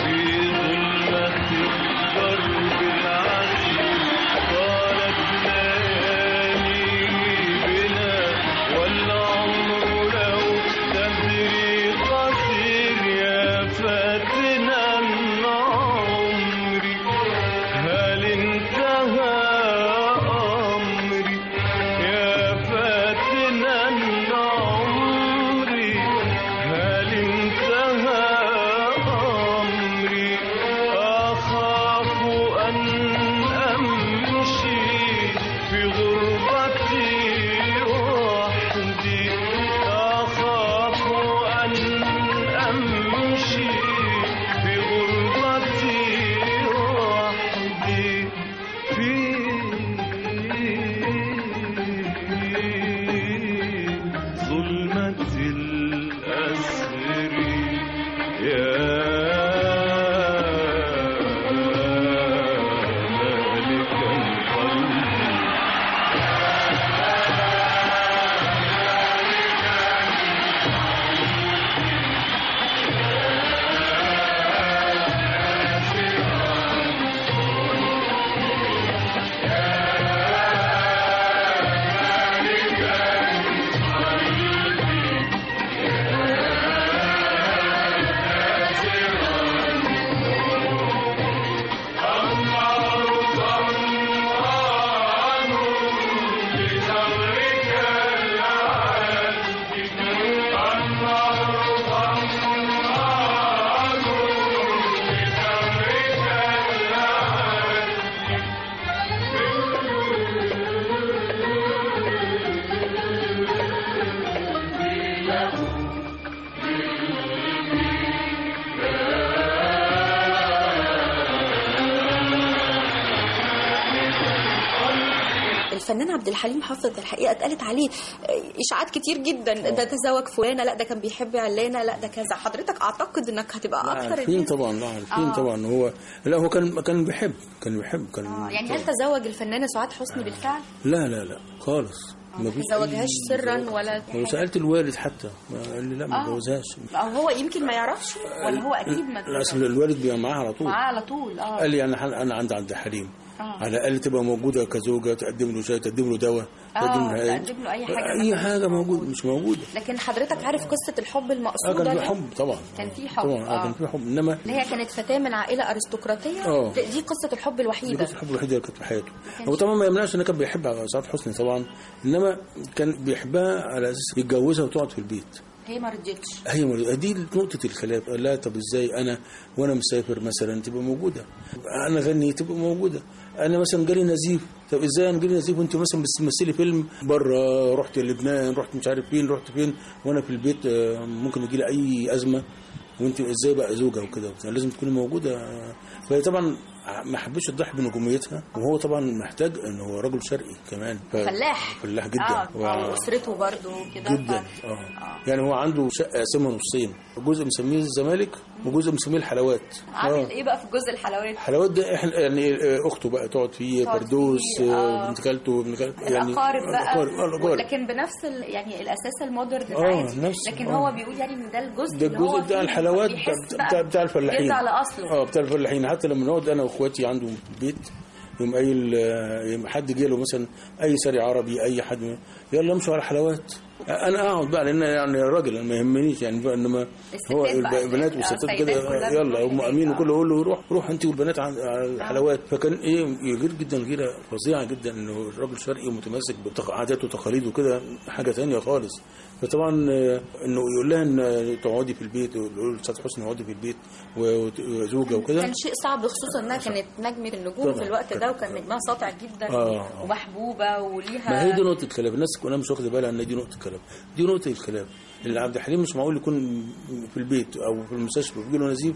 Speaker 9: الفنان عبد الحليم حافظ الحقيقه اتقالت عليه اشاعات كتير جدا ده تزوج فلانه لا ده كان بيحب علانه لا ده كذا حضرتك اعتقد انك هتبقى
Speaker 8: لا
Speaker 9: اكتر
Speaker 8: عارفين
Speaker 9: الناس-
Speaker 8: طبعا لا عارفين
Speaker 9: آه.
Speaker 8: طبعا هو لا هو كان كان بيحب كان بيحب كان
Speaker 9: آه، يعني هل تزوج الفنانه سعاد حسني بالفعل؟
Speaker 8: لا لا لا خالص ما فيش
Speaker 9: ما تزوجهاش سرا ولا
Speaker 8: وسالت الوالد حتى ما قال لي لا ما
Speaker 9: آه.
Speaker 8: جوزهاش
Speaker 9: او هو يمكن ما يعرفش ولا هو اكيد ما
Speaker 8: لا اصل الوالد بيبقى معاه على طول
Speaker 9: معاه على طول اه
Speaker 8: قال لي انا انا عند عبد الحليم
Speaker 9: آه.
Speaker 8: على الاقل تبقى موجوده كزوجه تقدم له شاي تقدم له دواء
Speaker 9: آه،
Speaker 8: تقدم له
Speaker 9: تقدم له أي حاجة ما
Speaker 8: اي
Speaker 9: كانش
Speaker 8: حاجه موجود مش موجوده
Speaker 9: لكن حضرتك عارف قصه الحب
Speaker 8: اه
Speaker 9: المقصوده
Speaker 8: كان في
Speaker 9: دي؟
Speaker 8: حب طبعا
Speaker 9: كان في حب
Speaker 8: طبعا اه
Speaker 9: اه
Speaker 8: كان في حب انما
Speaker 9: اللي هي كانت فتاه من عائله ارستقراطيه
Speaker 8: آه.
Speaker 9: دي دي قصه الحب
Speaker 8: دي
Speaker 9: الوحيده
Speaker 8: كانت الحب الوحيد اللي كانت في حياته
Speaker 9: كانش-
Speaker 8: هو طبعا ما يمنعش انه كان بيحب سعاد حسني طبعا انما كان بيحبها على اساس يتجوزها وتقعد في البيت
Speaker 9: هي ما رضيتش
Speaker 8: هي مر- دي نقطة الخلاف قال لا طب ازاي انا وانا مسافر مثلا تبقى موجودة انا غني تبقى موجودة انا مثلا جالي نزيف طب ازاي انا جالي نزيف وانت مثلا بتمثلي فيلم بره رحت لبنان رحت مش عارف فين رحت فين وانا في البيت آه، ممكن يجي لي اي ازمة وانت ازاي بقى زوجة وكده لازم تكوني موجودة فهي طبعا ما حبش تضحي بنجوميتها وهو طبعا محتاج ان هو رجل شرقي كمان ف-
Speaker 9: فلاح
Speaker 8: فلاح جدا
Speaker 9: اه
Speaker 8: و-
Speaker 9: واسرته برضه كده
Speaker 8: جدا
Speaker 9: ف-
Speaker 8: اه يعني هو عنده شقه قاسمها نصين جزء مسميه الزمالك وجزء مسميه الحلوات
Speaker 9: عامل ايه بقى في جزء الحلويات
Speaker 8: الحلوات ده احنا يعني آه، اخته بقى تقعد فيه
Speaker 9: تقعد
Speaker 8: بردوس
Speaker 9: فيه،
Speaker 8: آه،
Speaker 9: آه.
Speaker 8: بنت خالته وابن خالته يعني
Speaker 9: الاقارب بقى
Speaker 8: الأقارب، آه، الأقارب.
Speaker 9: لكن بنفس ال... يعني الاساس المودرن
Speaker 8: آه،
Speaker 9: عادي
Speaker 8: نفس-
Speaker 9: لكن
Speaker 8: آه.
Speaker 9: هو بيقول يعني ان ده الجزء
Speaker 8: ده
Speaker 9: اللي هو
Speaker 8: الجزء بتاع
Speaker 9: فيه
Speaker 8: الحلوات
Speaker 9: بيحس
Speaker 8: بتاع,
Speaker 9: بقى
Speaker 8: بتاع, بتاع الفلاحين
Speaker 9: يرجع لاصله
Speaker 8: اه بتاع الفلاحين حتى لما نقعد انا واخواتي عنده في البيت يوم قايل آه، يوم حد جه له مثلا اي سري عربي اي حد يلا امشوا على حلوات انا اقعد بقى لان يعني راجل أنا ما يهمنيش يعني بقى انما هو
Speaker 9: الستات بقى،
Speaker 8: البنات
Speaker 9: آه،
Speaker 8: والستات
Speaker 9: السيدات
Speaker 8: كده
Speaker 9: كلها
Speaker 8: يلا
Speaker 9: بتروح
Speaker 8: هم
Speaker 9: هناك،
Speaker 8: امين
Speaker 9: آه.
Speaker 8: وكله يقول له روح روح انت والبنات عن- على الحلوات فكان ايه يغير جدا غيره فظيعه جدا انه الراجل شرقي متمسك بعاداته وتقاليده وكده حاجه ثانيه خالص فطبعا آه، انه يقول لها ان تقعدي في البيت ويقول لاستاذ حسني اقعدي في البيت وت- وزوجه وكده
Speaker 9: كان شيء صعب خصوصا انها كانت نجمه النجوم
Speaker 8: طبعاً.
Speaker 9: في الوقت ده وكان نجمها ساطع جدا
Speaker 8: آه.
Speaker 9: ومحبوبه وليها
Speaker 8: ما هي دي نقطة الخلاف الناس كلها مش واخدة بالها ان دي نقطة الخلاف دي نقطة الخلاف اللي عبد الحليم مش معقول يكون في البيت او في المستشفى ويجي له نزيف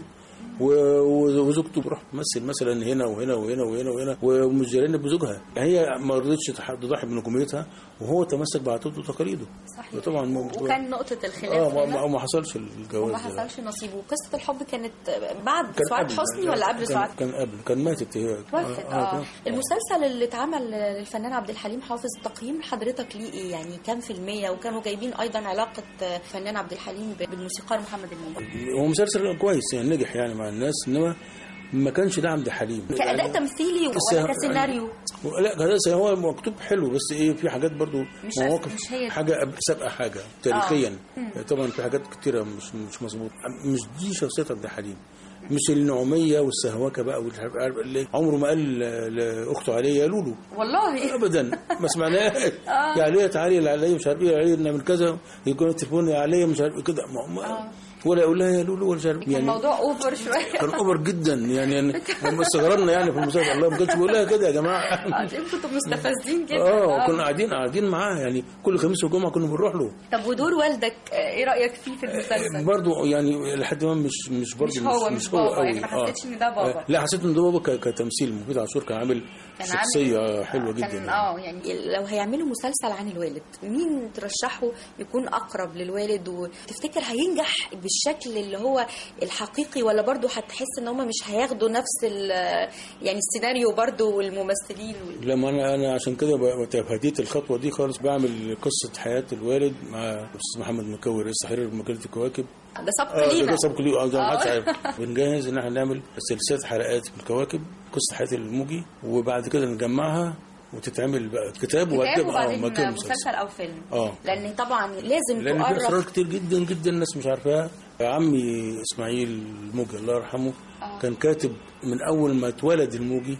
Speaker 8: و- و- وزوجته بتروح تمثل مثلا هنا وهنا وهنا وهنا وهنا ومش جيران بزوجها هي ما رضتش تح- تضحي بنجوميتها وهو تمسك بعادته وتقاليده
Speaker 9: صحيح
Speaker 8: طبعا ما-
Speaker 9: وكان نقطه الخلاف
Speaker 8: اه ما-
Speaker 9: هنا
Speaker 8: ما, ما حصلش الجواز
Speaker 9: وما
Speaker 8: ده.
Speaker 9: حصلش نصيب وقصه الحب كانت بعد
Speaker 8: كان
Speaker 9: سعاد
Speaker 8: قبل.
Speaker 9: حسني ولا قبل
Speaker 8: كان-
Speaker 9: سعاد
Speaker 8: كان قبل كان ماتت هي
Speaker 9: توفت اه
Speaker 8: كان-
Speaker 9: المسلسل اللي اتعمل للفنان عبد الحليم حافظ تقييم حضرتك ليه ايه يعني كام في المية وكانوا جايبين ايضا علاقة الفنان عبد الحليم بالموسيقار محمد الموجي
Speaker 8: هو مسلسل كويس يعني نجح يعني مع الناس انما ما كانش ده عبد الحليم
Speaker 9: كأداء
Speaker 8: يعني-
Speaker 9: تمثيلي
Speaker 8: بس-
Speaker 9: ولا كسيناريو
Speaker 8: لا كده هو مكتوب حلو بس ايه في حاجات برضو
Speaker 9: مش
Speaker 8: مواقف
Speaker 9: مش هي دي.
Speaker 8: حاجه قبل سابقه حاجه تاريخيا
Speaker 9: مم.
Speaker 8: طبعا في حاجات كتيره مش مش مظبوط مش دي شخصيه عبد الحليم مش النعوميه والسهوكه بقى والمش عارف عارف اللي عمره ما قال ل- لاخته عليه يا لولو
Speaker 9: والله
Speaker 8: ابدا ما سمعناش يا عليا تعالي يا عليا مش عارف ايه يا عليا نعمل كذا يكون التليفون يا عليا مش عارف إيه كده ما ما ولا يقول لها يا لولو ولا مش عارف
Speaker 9: كان
Speaker 8: يعني
Speaker 9: الموضوع اوفر شوية
Speaker 8: كان اوفر جدا يعني يعني لما استغربنا يعني في المسلسل الله ما كانش بيقول لها كده يا جماعه
Speaker 9: عشان كنتوا مستفزين جدا
Speaker 8: اه كنا قاعدين قاعدين معاه يعني كل خميس وجمعه كنا بنروح له
Speaker 9: طب ودور والدك آه، ايه رأيك فيه في المسلسل؟
Speaker 8: برضه يعني لحد ما مش مش برضه
Speaker 9: مش هو، مش بابا، يعني ما حسيتش إن ده بابا.
Speaker 8: آه. لا حسيت ان ده بابا ك- كتمثيل مفيد عاشور كان عامل
Speaker 9: كان
Speaker 8: شخصيه
Speaker 9: عامل-
Speaker 8: حلوه
Speaker 9: كان
Speaker 8: جدا
Speaker 9: اه يعني لو هيعملوا مسلسل عن الوالد مين ترشحه يكون اقرب للوالد وتفتكر هينجح بالشكل اللي هو الحقيقي ولا برضه هتحس ان هم مش هياخدوا نفس ال- يعني السيناريو برضه والممثلين وال-
Speaker 8: لما انا انا عشان كده ب- هديت الخطوه دي خالص بعمل قصه حياه الوالد مع الاستاذ محمد مكاوي رئيس تحرير مجله الكواكب
Speaker 9: ده سبق
Speaker 8: اه
Speaker 9: لينا
Speaker 8: ده سبق ليه اه ده ما حدش
Speaker 9: آه.
Speaker 8: عارف بنجهز ان احنا نعمل سلسله حلقات في الكواكب قصه حياه الموجي وبعد كده نجمعها وتتعمل بقى كتاب
Speaker 9: كتاب
Speaker 8: وبعد كده اه
Speaker 9: وبعدين
Speaker 8: مكان
Speaker 9: مسلسل او فيلم
Speaker 8: اه
Speaker 9: لان طبعا لازم
Speaker 8: لان في اسرار
Speaker 9: تقرب
Speaker 8: كتير جدا جدا الناس مش عارفاها عمي اسماعيل الموجي الله يرحمه
Speaker 9: آه.
Speaker 8: كان كاتب من اول ما اتولد الموجي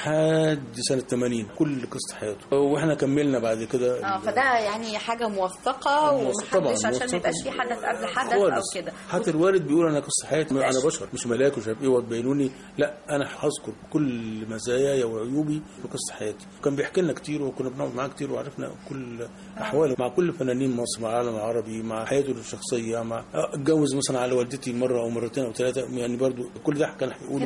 Speaker 8: لحد سنه 80 كل قصه حياته واحنا كملنا بعد كده
Speaker 9: اه فده يعني حاجه موثقه
Speaker 8: موثق- طبعاً،
Speaker 9: ومحدش عشان ما
Speaker 8: موثقة.
Speaker 9: يبقاش في حدث قبل حدث او
Speaker 8: خالص
Speaker 9: كده
Speaker 8: حتى الوالد بيقول انا قصه حياتي انا بشر مش ملاك ومش عارف ايه وتبينوني لا انا هذكر كل مزاياي وعيوبي في قصه حياتي كان بيحكي لنا كتير وكنا بنقعد معاه كتير وعرفنا كل احواله مع كل فنانين مصر مع العالم العربي مع حياته الشخصيه مع آه، اتجوز مثلا على والدتي مره او مرتين او ثلاثه يعني برضو كل ده كان هيقوله
Speaker 9: كان منهم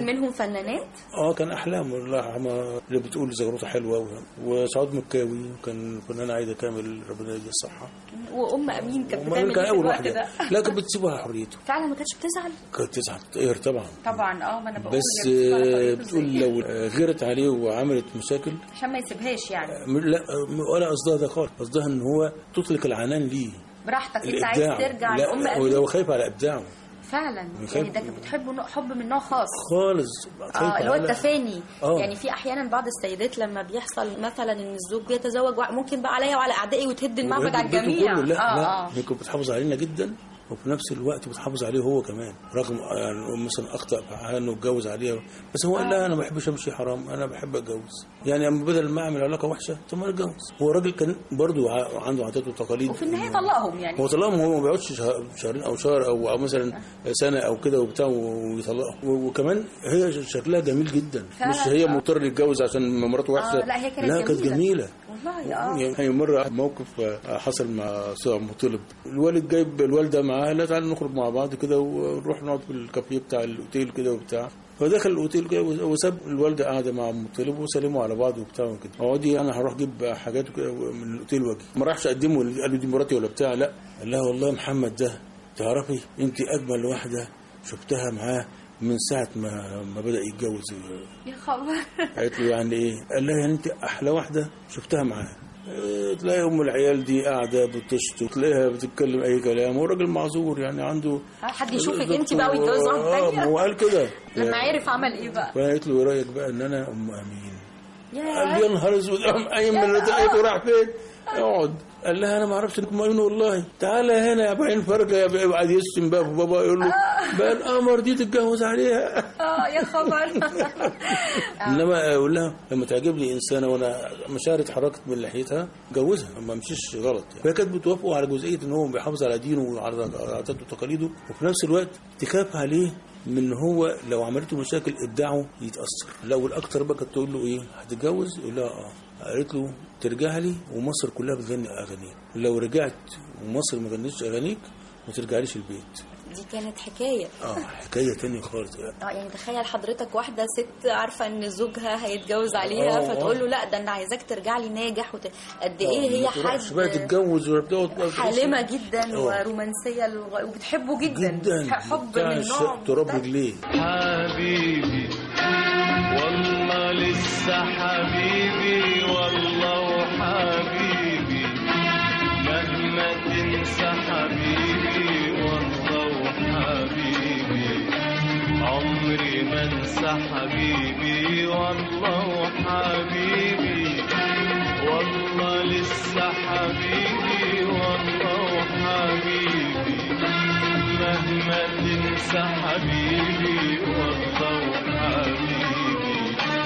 Speaker 9: فنانات
Speaker 8: اه كان احلام والله يرحمها اللي بتقول زغروطه حلوه و- وسعود مكاوي كان فنان عايده كامل ربنا يديه الصحه
Speaker 9: وام امين كانت
Speaker 8: وما
Speaker 9: بتعمل
Speaker 8: كان
Speaker 9: ايه في
Speaker 8: اول
Speaker 9: الوقت
Speaker 8: واحده
Speaker 9: ده
Speaker 8: لا كانت بتسيبها حريته
Speaker 9: فعلا ما كانتش بتزعل
Speaker 8: كانت تزعل تقهر طبعا
Speaker 9: طبعا اه ما انا بقول
Speaker 8: بس
Speaker 9: هي بتزعل
Speaker 8: آه،
Speaker 9: حريته
Speaker 8: بتقول
Speaker 9: إزاي.
Speaker 8: لو آه، غيرت عليه وعملت مشاكل
Speaker 9: عشان ما يسيبهاش يعني
Speaker 8: م- لا آه، ولا قصدها ده خالص قصدها ان هو تطلق العنان ليه
Speaker 9: براحتك انت عايز
Speaker 8: الابداع
Speaker 9: ترجع
Speaker 8: لا
Speaker 9: لام
Speaker 8: هو
Speaker 9: امين
Speaker 8: هو خايف على ابداعه
Speaker 9: فعلا
Speaker 8: خايف-
Speaker 9: يعني ده كانت بتحبه نوع- حب من نوع خاص
Speaker 8: خالص خايف
Speaker 9: اه اللي هو
Speaker 8: على-
Speaker 9: التفاني
Speaker 8: آه.
Speaker 9: يعني في احيانا بعض السيدات لما بيحصل مثلا ان الزوج بيتزوج وا- ممكن بقى عليا وعلى اعدائي وتهد المعبد
Speaker 8: وهي
Speaker 9: على
Speaker 8: بيته
Speaker 9: الجميع
Speaker 8: كله لا
Speaker 9: اه
Speaker 8: لا
Speaker 9: اه
Speaker 8: هي كانت بتحافظ علينا جدا وفي نفس الوقت بتحافظ عليه هو كمان رغم يعني مثلا اخطا في انه اتجوز عليها بس هو قال لا انا ما بحبش امشي حرام انا بحب اتجوز يعني اما بدل ما اعمل علاقه وحشه طب ما اتجوز هو راجل كان برضه ع- عنده عادات وتقاليد
Speaker 9: وفي النهايه طلقهم يعني
Speaker 8: هو طلقهم هو ما بيقعدش شه- شهرين او شهر او أو مثلا سنه او كده وبتاع ويطلقهم و- وكمان هي شكلها جميل جدا
Speaker 9: فعلا.
Speaker 8: مش هي مضطر يتجوز عشان مراته وحشه
Speaker 9: آه، لا، هي كانت
Speaker 8: لا كانت
Speaker 9: جميلة.
Speaker 8: جميله
Speaker 9: والله اه
Speaker 8: يعني هي مرة موقف آه، حصل مع سيد عبد المطلب الوالد جايب الوالدة معاه لا تعالى نخرج مع بعض كده ونروح نقعد في الكافيه بتاع الأوتيل كده وبتاع فدخل الأوتيل كده وساب الوالدة قاعدة مع عبد المطلب وسلموا على بعض وبتاع وكده اقعدي أنا هروح أجيب حاجات وكده من الأوتيل واجي ما راحش أقدمه قال له دي مراتي ولا بتاع لا قال لها والله محمد ده تعرفي أنت أجمل واحدة شفتها معاه من ساعة ما ما بدأ يتجوز
Speaker 9: يا خبر
Speaker 8: قالت له يعني ايه؟ قال لها يعني انت احلى واحده شفتها معاه. إيه، تلاقي ام العيال دي قاعده بتشتم تلاقيها بتتكلم اي كلام هو راجل معذور يعني عنده
Speaker 9: حد يشوفك انت بقى ويتجوز
Speaker 8: اه
Speaker 9: واحده
Speaker 8: ما
Speaker 9: ثانيه
Speaker 8: هو قال كده
Speaker 9: لما عرف عمل ايه بقى
Speaker 8: فقالت له ايه رايك بقى ان انا ام امين قال لي
Speaker 9: يا
Speaker 8: يا نهار اسود قام قايم من لقيته راح فين؟ اقعد قال لها انا ما اعرفش انكم مؤمنين والله تعالى هنا يا بعين فرجه يا بقى قاعد يشتم بقى في بابا يقول له بقى القمر دي تتجوز عليها
Speaker 9: اه يا خبر
Speaker 8: انما اقول لها لما تعجبني انسانه وانا مشاعري اتحركت من لحيتها جوزها ما امشيش غلط يعني. فهي كانت بتوافقه على جزئيه ان هو بيحافظ على دينه وعلى عاداته وتقاليده وفي نفس الوقت تخاف عليه من هو لو عملته مشاكل ابداعه يتاثر لو الاكتر بقى كانت تقول له ايه هتتجوز يقول لها اه قالت له ترجع لي ومصر كلها بتغني اغانيك لو رجعت ومصر ما غنتش اغانيك ما ترجعليش البيت
Speaker 9: دي كانت حكايه
Speaker 8: اه حكايه تانية خالص يعني.
Speaker 9: اه يعني تخيل حضرتك واحده ست عارفه ان زوجها هيتجوز عليها
Speaker 8: آه،
Speaker 9: فتقول
Speaker 8: آه.
Speaker 9: له لا ده انا عايزاك ترجع لي ناجح وت... قد ايه هي
Speaker 8: ما تروحش بقى
Speaker 9: حد
Speaker 8: تتجوز ولا بتقعد بقى
Speaker 9: حالمه جدا
Speaker 8: آه.
Speaker 9: ورومانسيه للغ- وبتحبه جدا
Speaker 8: جدا
Speaker 9: حب
Speaker 8: بتاع
Speaker 9: من نوع
Speaker 8: الشق تراب
Speaker 9: مختلف.
Speaker 8: رجليه
Speaker 10: حبيبي والله لسه حبيبي والله وحبيبي مهما تنسى حبيبي والله وحبيبي عمري ما انسى حبيبي والله وحبيبي والله لسه حبيبي والله وحبيبي مهما تنسى حبيبي والله وحبيبي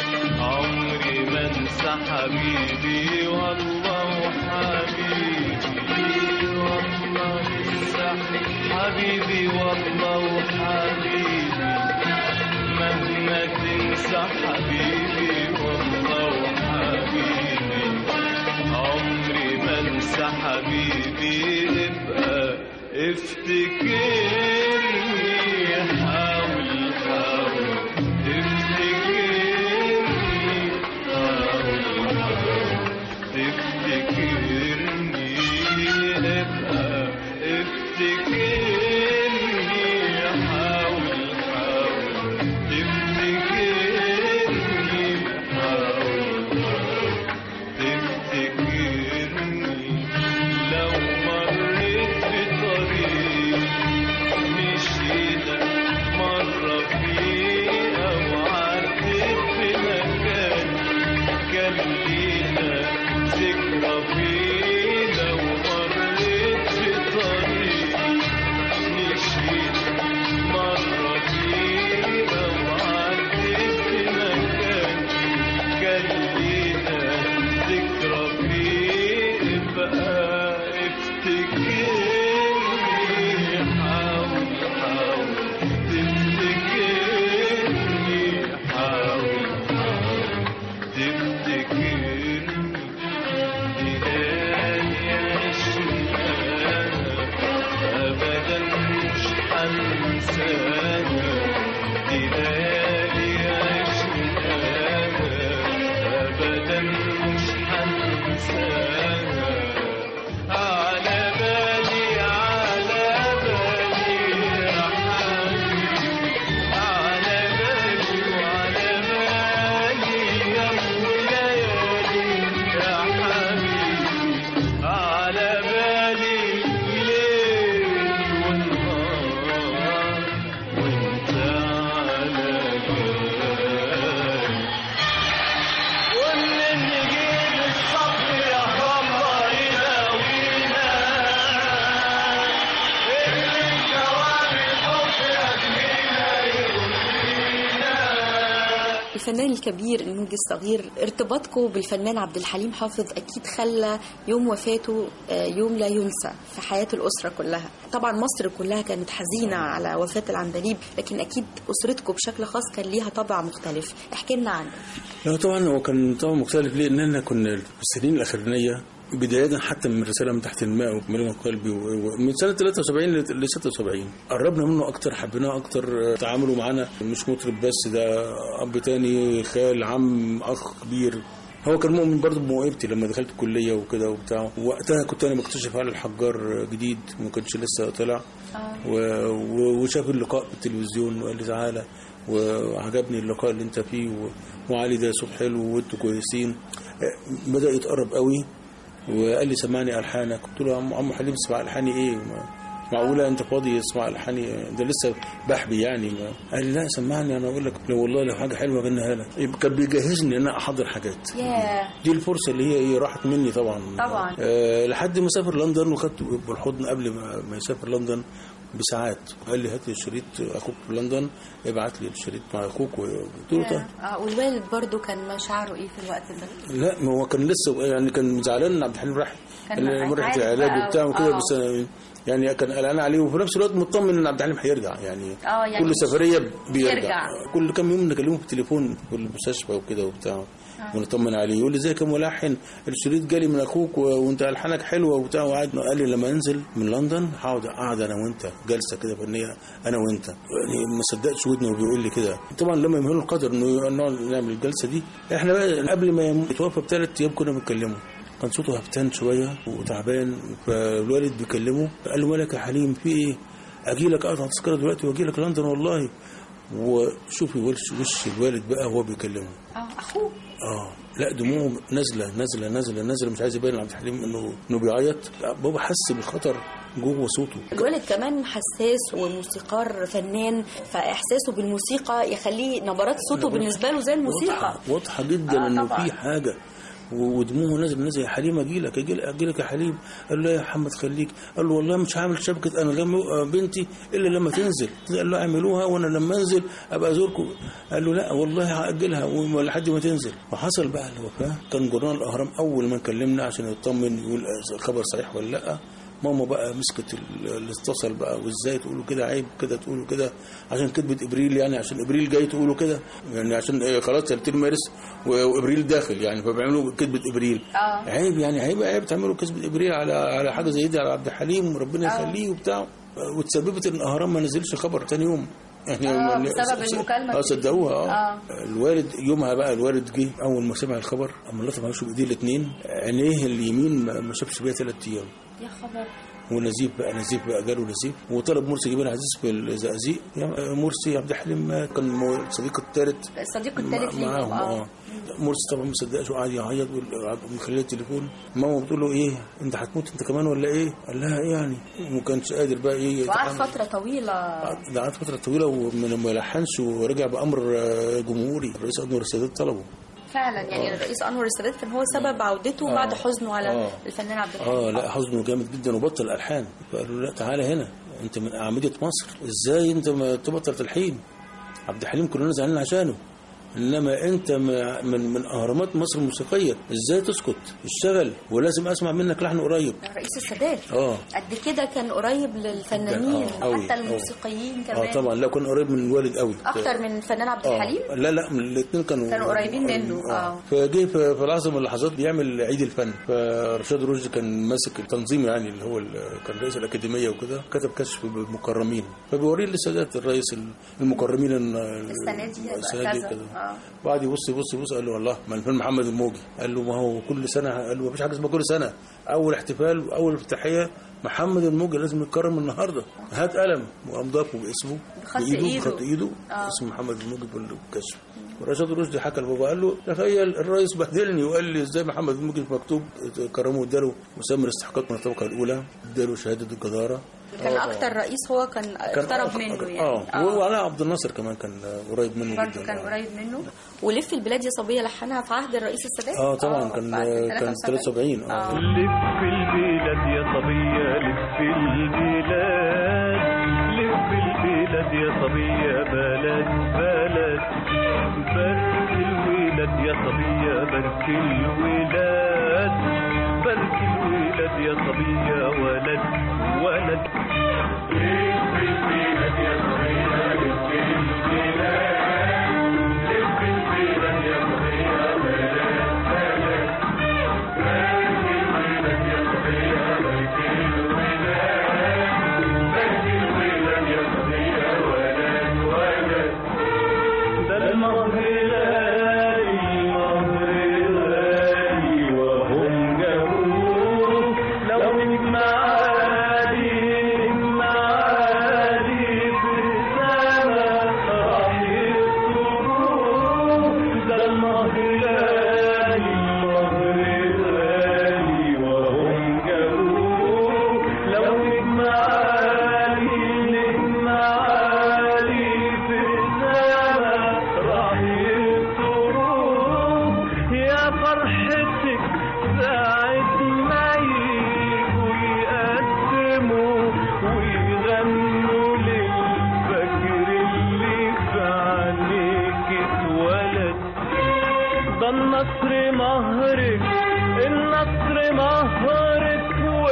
Speaker 10: عمري ما انسى حبيبي والله وحبيبي والله لسه حبيبي والله وحبيبي مهما تنسى حبيبي والله وحبيبي عمري ما انسى حبيبي ابقى افتكرني حاول حاول تفتكرني حاول حاول تفتكرني ابقى افتكرني حاول حاول تفتكرني حاول حاول تفتكرني لو مريت بطريق مشيت
Speaker 9: الفنان الكبير الموجي الصغير ارتباطكم بالفنان عبد الحليم حافظ اكيد خلى يوم وفاته آه، يوم لا ينسى في حياه الاسره كلها طبعا مصر كلها كانت حزينه على وفاه العندليب لكن اكيد اسرتكم بشكل خاص كان ليها طابع مختلف احكي لنا عنه
Speaker 8: لا طبعا هو كان طبعا مختلف ليه؟ لأننا كنا في السنين الأخرانية بداية حتى من رسالة من تحت الماء ومليون قلبي و- ومن سنة 73 ل 76 قربنا منه أكتر حبيناه أكتر تعاملوا معانا مش مطرب بس ده أب تاني خال عم أخ كبير هو كان مؤمن برضه بموهبتي لما دخلت الكليه وكده وبتاع وقتها كنت انا مكتشف علي الحجار جديد ما كانش لسه طلع و... و... وشاف اللقاء في التلفزيون وقال لي تعالى وعجبني اللقاء اللي انت فيه و... وعلي ده صوت حلو وانتوا كويسين بدا يتقرب قوي وقال لي سمعني الحانك قلت له يا عم عم حليم اسمع الحاني ايه ما- معقوله انت فاضي اسمع الحاني ده لسه بحبي يعني ما. قال لي لا سمعني انا اقول لك لو والله لو حاجه حلوه اغنيها لك يبقى كان بيجهزني ان انا احضر حاجات
Speaker 9: ياه
Speaker 8: دي الفرصه اللي هي ايه راحت مني طبعا
Speaker 9: طبعا.
Speaker 8: أه لحد ما سافر لندن وخدت بالحضن قبل ما, ما يسافر لندن بساعات قال لي هات لي شريط اخوك في لندن ابعت لي الشريط مع اخوك قلت له طيب
Speaker 9: اه والوالد برضو كان مشاعره ايه في الوقت ده
Speaker 8: لا ما هو كان لسه يعني كان زعلان ان عبد الحليم راح
Speaker 9: كان
Speaker 8: اللي مرحله
Speaker 9: عارف
Speaker 8: العلاج
Speaker 9: بقى
Speaker 8: وبتاع
Speaker 9: و-
Speaker 8: وكده
Speaker 9: آه.
Speaker 8: بس يعني كان قلقان عليه وفي نفس الوقت مطمن ان عبد الحليم هيرجع يعني
Speaker 9: اه يعني
Speaker 8: كل سفريه بيرجع
Speaker 9: يرجع.
Speaker 8: كل كام يوم نكلمه في التليفون في المستشفى وكده وبتاع ونطمن عليه يقول لي ازيك يا ملحن الشريط جالي من اخوك و- وانت الحانك حلوه وبتاع وقعد قال لي لما انزل من لندن هقعد اقعد انا وانت جلسه كده فنيه انا وانت يعني ما صدقتش ودني وبيقول لي كده طبعا لما يمهل القدر انه نقعد نعمل الجلسه دي احنا بقى قبل ما يم- يتوفى بثلاث ايام كنا بنكلمه كان صوته هفتان شويه وتعبان فالوالد بيكلمه قال له مالك يا حليم في ايه؟ اجي لك اقطع تذكره دلوقتي واجي لك لندن والله وشوفي وش وش الوالد بقى هو بيكلمه
Speaker 9: اه اخوه
Speaker 8: اه لا دموعه نازله نازله نازله نازله مش عايز يبين لعبد الحليم انه انه بيعيط لا، بابا حس بالخطر جوه صوته
Speaker 9: الوالد كمان حساس وموسيقار فنان فاحساسه بالموسيقى يخليه نبرات صوته بالنسبه له زي الموسيقى
Speaker 8: واضحه واضحه جدا
Speaker 9: آه،
Speaker 8: انه
Speaker 9: طبعاً.
Speaker 8: في حاجه و- ودموعه نازل نازل يا حليم اجي لك اجي لك اجي لك يا حليم قال له يا محمد خليك قال له والله مش هعمل شبكه انا لما بنتي الا لما تنزل قال له اعملوها وانا لما انزل ابقى ازوركم قال له لا والله هاجلها و- لحد ما تنزل وحصل بقى الوفاه كان جورنال الاهرام اول ما كلمنا عشان يطمن يقول الخبر صحيح ولا لا ماما بقى مسكت ال- اللي اتصل بقى وازاي تقولوا كده عيب كده تقولوا كده عشان كتبه ابريل يعني عشان ابريل جاي تقولوا كده يعني عشان إيه خلاص 30 مارس و- وابريل داخل يعني فبيعملوا كتبه ابريل
Speaker 9: اه
Speaker 8: عيب يعني عيب عيب تعملوا كتبه ابريل على على حاجه زي دي على عبد الحليم وربنا يخليه وبتاع وتسببت ان الاهرام ما نزلش خبر تاني يوم يعني
Speaker 9: آه،
Speaker 8: ما-
Speaker 9: بسبب
Speaker 8: س-
Speaker 9: المكالمة
Speaker 8: اه صدقوها اه
Speaker 9: آه.
Speaker 8: الوالد يومها بقى الوالد جه اول ما سمع الخبر اما الله ما بايديه الاثنين عينيه اليمين ما ما شافش بيها ثلاث ايام
Speaker 9: يا خبر
Speaker 8: ونزيف بقى نزيف بقى جاله نزيف وطلب مرسي جبال عزيز في الزقازيق يا مرسي عبد الحليم مات كان مو- الصديق الثالث
Speaker 9: الصديق الثالث ليهم
Speaker 8: معاهم
Speaker 9: اه
Speaker 8: اه مرسي طبعا ما صدقش وقعد يعيط وال- من خلال التليفون ماما بتقول له ايه انت هتموت انت كمان ولا ايه؟ قال لها ايه يعني؟ وما كانش قادر بقى ايه
Speaker 9: وقعد
Speaker 8: يتحمل.
Speaker 9: فتره طويله
Speaker 8: ده قعد فتره طويله وما لحنش ورجع بامر آه، جمهوري رئيس انور السادات طلبه
Speaker 9: فعلا يعني الرئيس انور السادات كان هو سبب عودته
Speaker 8: آه.
Speaker 9: بعد حزنه على
Speaker 8: آه.
Speaker 9: الفنان عبد الحليم
Speaker 8: اه لا حزنه جامد جدا وبطل الحان فقالوا له لا تعالى هنا انت من اعمده مصر ازاي انت ما تبطل تلحين عبد الحليم كلنا زعلانين عشانه انما انت ما- من من اهرامات مصر الموسيقيه ازاي تسكت اشتغل ولازم اسمع منك لحن قريب
Speaker 9: رئيس السادات
Speaker 8: اه
Speaker 9: قد كده كان قريب للفنانين
Speaker 8: آه، أوي،
Speaker 9: حتى
Speaker 8: أوي.
Speaker 9: الموسيقيين
Speaker 8: اه
Speaker 9: كمان
Speaker 8: طبعا لا كان قريب من الوالد قوي
Speaker 9: اكتر من الفنان عبد
Speaker 8: آه.
Speaker 9: الحليم
Speaker 8: لا لا من الاثنين كانوا
Speaker 9: كانوا قريبين منه، آه.
Speaker 8: فجه في في لحظه من اللحظات بيعمل عيد الفن فرشاد رشدي كان ماسك التنظيم يعني اللي هو ال- كان رئيس الاكاديميه وكده كتب كشف بالمكرمين فبيوريه للسادات الرئيس المكرمين إن-
Speaker 9: السنه دي هيبقى
Speaker 8: السنه دي
Speaker 9: كذا
Speaker 8: كده
Speaker 9: اه
Speaker 8: وقعد يبص يبص يبص قال له والله ما الفيلم محمد الموجي قال له ما هو كل سنه قال له ما فيش حاجه اسمها كل سنه اول احتفال واول افتتاحيه محمد الموجي لازم يتكرم النهارده هات قلم وقام ضافه باسمه
Speaker 9: بخط
Speaker 8: بايده
Speaker 9: إيده.
Speaker 8: بخط ايده
Speaker 9: آه.
Speaker 8: اسم محمد الموجي بالكشف ورشاد رشدي حكى لبابا قال له تخيل الرئيس بهدلني وقال لي ازاي محمد الموجي في مكتوب كرمه اداله مسمى الاستحقاق من الطبقه الاولى اداله شهاده الجداره
Speaker 9: كان
Speaker 8: آه،
Speaker 9: اكتر رئيس هو كان اقترب منه يعني
Speaker 8: اه وعلاء عبد الناصر كمان كان قريب منه
Speaker 9: برضه
Speaker 8: جدا
Speaker 9: كان
Speaker 8: آه.
Speaker 9: قريب منه ولف البلاد يا صبيه لحنها في عهد الرئيس السادات
Speaker 8: اه طبعا كان
Speaker 9: بعد
Speaker 8: كان 73 اه
Speaker 9: آه.
Speaker 10: لف البلاد يا صبية لف البلاد لف البلاد يا صبية بلد بلد برد الولاد يا صبية بارك الولاد بارك الولاد يا صبية ولد ولد لف الولاد يا صبية لف الولاد لف الولاد يا صبية ولد ولد بارك الولاد يا صبية بارك الولاد بارك الولاد يا صبية ولد ولد ده المهر غالي المهر غالي وهم جابوه لو نجمع عالي نجمع عالي في السما راح يكتبوه ده المهر غالي المهر غالي وهم جابوه لو نجمع عالي نجمع عالي في السما راح يكتبوه يا فرحتك ساعة ما يجوا يقدموا ويغنوا للفجر اللي في عينيك اتولد ده النصر مهرك النصر مهرك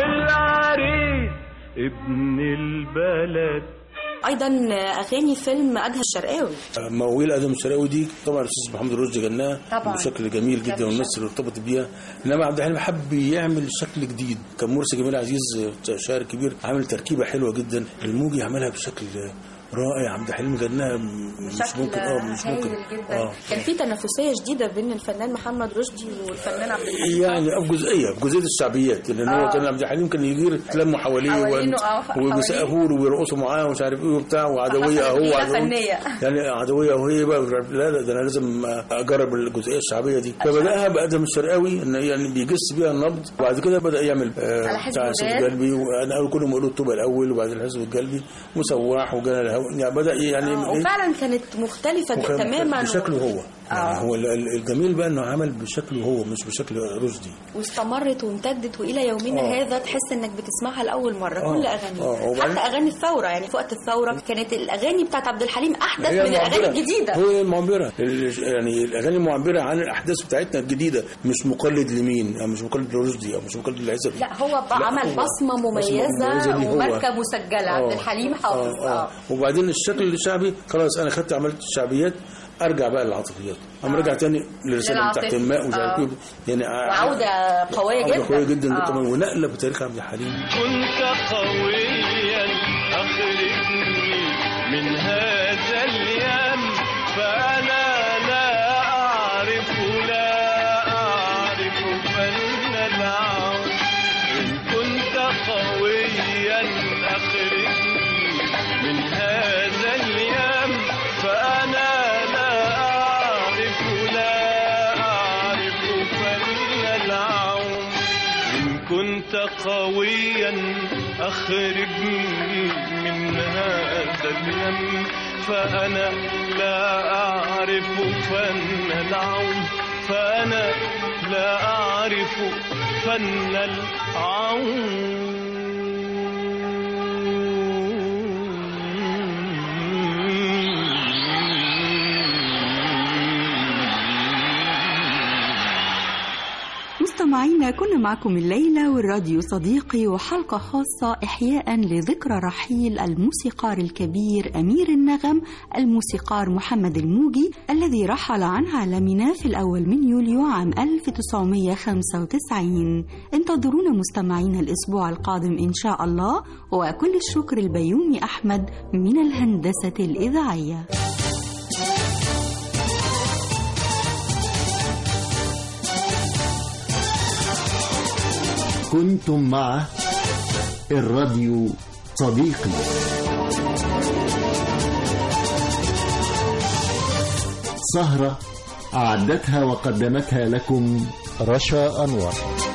Speaker 10: والعريس ابن البلد
Speaker 9: ايضا اغاني فيلم ادهم الشرقاوي
Speaker 8: مواويل ادم الشراوي دي طبعا الاستاذ محمد رشدي غناها
Speaker 9: طبعاً.
Speaker 8: بشكل جميل جدا
Speaker 9: جميل.
Speaker 8: والناس اللي ارتبطت بيها انما عبد الحليم حب يعمل شكل جديد كان مرسي جميل عزيز شاعر كبير عامل تركيبه حلوه جدا الموجي عملها بشكل رائع عبد الحليم غناها مش
Speaker 9: بشكل
Speaker 8: ممكن اه مش ممكن
Speaker 9: هايل جدا
Speaker 8: اه
Speaker 9: كان في تنافسيه جديده بين الفنان محمد رشدي والفنان عبد الحليم
Speaker 8: يعني في جزئيه في جزئيه الشعبيات لان هو
Speaker 9: آه.
Speaker 8: كان عبد الحليم كان يدير تلموا حواليه
Speaker 9: حوالينه، آه، حواليه.
Speaker 8: وبيسقفوا له ويرقصوا معاه ومش عارف ايه وبتاع وعدويه اهو
Speaker 9: ليلة
Speaker 8: وعدوية.
Speaker 9: فنية.
Speaker 8: يعني عدويه اهو هي بقى لا لا ده انا لازم اجرب الجزئيه الشعبيه دي فبداها بادم الشرقاوي ان يعني بيجس بيها النبض وبعد كده بدا يعمل آه،
Speaker 9: على حزب
Speaker 8: بتاع حزب
Speaker 9: وداد.
Speaker 8: قلبي وانا اول كلهم يقولوا الطوبه الاول وبعدين الحزب القلبي مسواح وجانا الهوى يعني بدا يعني
Speaker 9: آه،
Speaker 8: إيه؟
Speaker 9: وفعلا كانت مختلفه
Speaker 8: وكان
Speaker 9: تماما
Speaker 8: بشكله هو يعني
Speaker 9: آه.
Speaker 8: هو ال- ال- الجميل بقى انه عمل بشكله هو مش بشكل رشدي
Speaker 9: واستمرت وامتدت والى يومنا
Speaker 8: آه.
Speaker 9: هذا تحس انك بتسمعها لاول مره
Speaker 8: آه.
Speaker 9: كل
Speaker 8: آه،
Speaker 9: اغانيه
Speaker 8: وبعدين-
Speaker 9: حتى اغاني الثوره يعني في وقت الثوره كانت الاغاني بتاعت عبد الحليم احدث
Speaker 8: هي
Speaker 9: من الاغاني
Speaker 8: المعبرة.
Speaker 9: الجديده
Speaker 8: هي المعبرة ال- يعني الأغاني المعبرة عن الأحداث بتاعتنا الجديدة مش مقلد لمين أو مش مقلد لرشدي أو مش مقلد لعزبي
Speaker 9: لا هو بقى
Speaker 8: لا،
Speaker 9: عمل
Speaker 8: هو
Speaker 9: بصمه مميزه
Speaker 8: مميزة ليه هو.
Speaker 9: وماركه مسجله عبد
Speaker 8: آه.
Speaker 9: الحليم حافظ
Speaker 8: آه.
Speaker 9: اه
Speaker 8: آه. وبعدين الشكل الشعبي خلاص أنا خدت عملت الشعبيات أرجع بقى للعاطفيات أما رجع تاني للرسالة
Speaker 9: للعاطفة.
Speaker 8: تحت الماء ومش عارف
Speaker 9: آه.
Speaker 8: إيه يعني
Speaker 9: وعوده قويه
Speaker 8: عودة
Speaker 9: جدا
Speaker 8: قوية جدا
Speaker 9: آه.
Speaker 8: كمان ونقلة بتاريخ عبد الحليم
Speaker 10: كنت قويا أخرجني من هذا اليم فأنا لا أعرف لا أعرف فن العون إن كنت قويا أخرجني من هذا اليم فأنا لا أعرف لا أعرف فن العون إن كنت قويا أخرجني من هذا اليم فأنا لا أعرف فن العون فأنا لا أعرف فن
Speaker 7: مستمعينا كنا معكم الليلة والراديو صديقي وحلقة خاصة إحياء لذكرى رحيل الموسيقار الكبير أمير النغم الموسيقار محمد الموجي الذي رحل عن عالمنا في الأول من يوليو عام 1995 انتظرونا مستمعينا الأسبوع القادم إن شاء الله وكل الشكر البيومي أحمد من الهندسة الإذاعية
Speaker 1: كنتم مع الراديو صديقي سهرة أعدتها وقدمتها لكم رشا أنور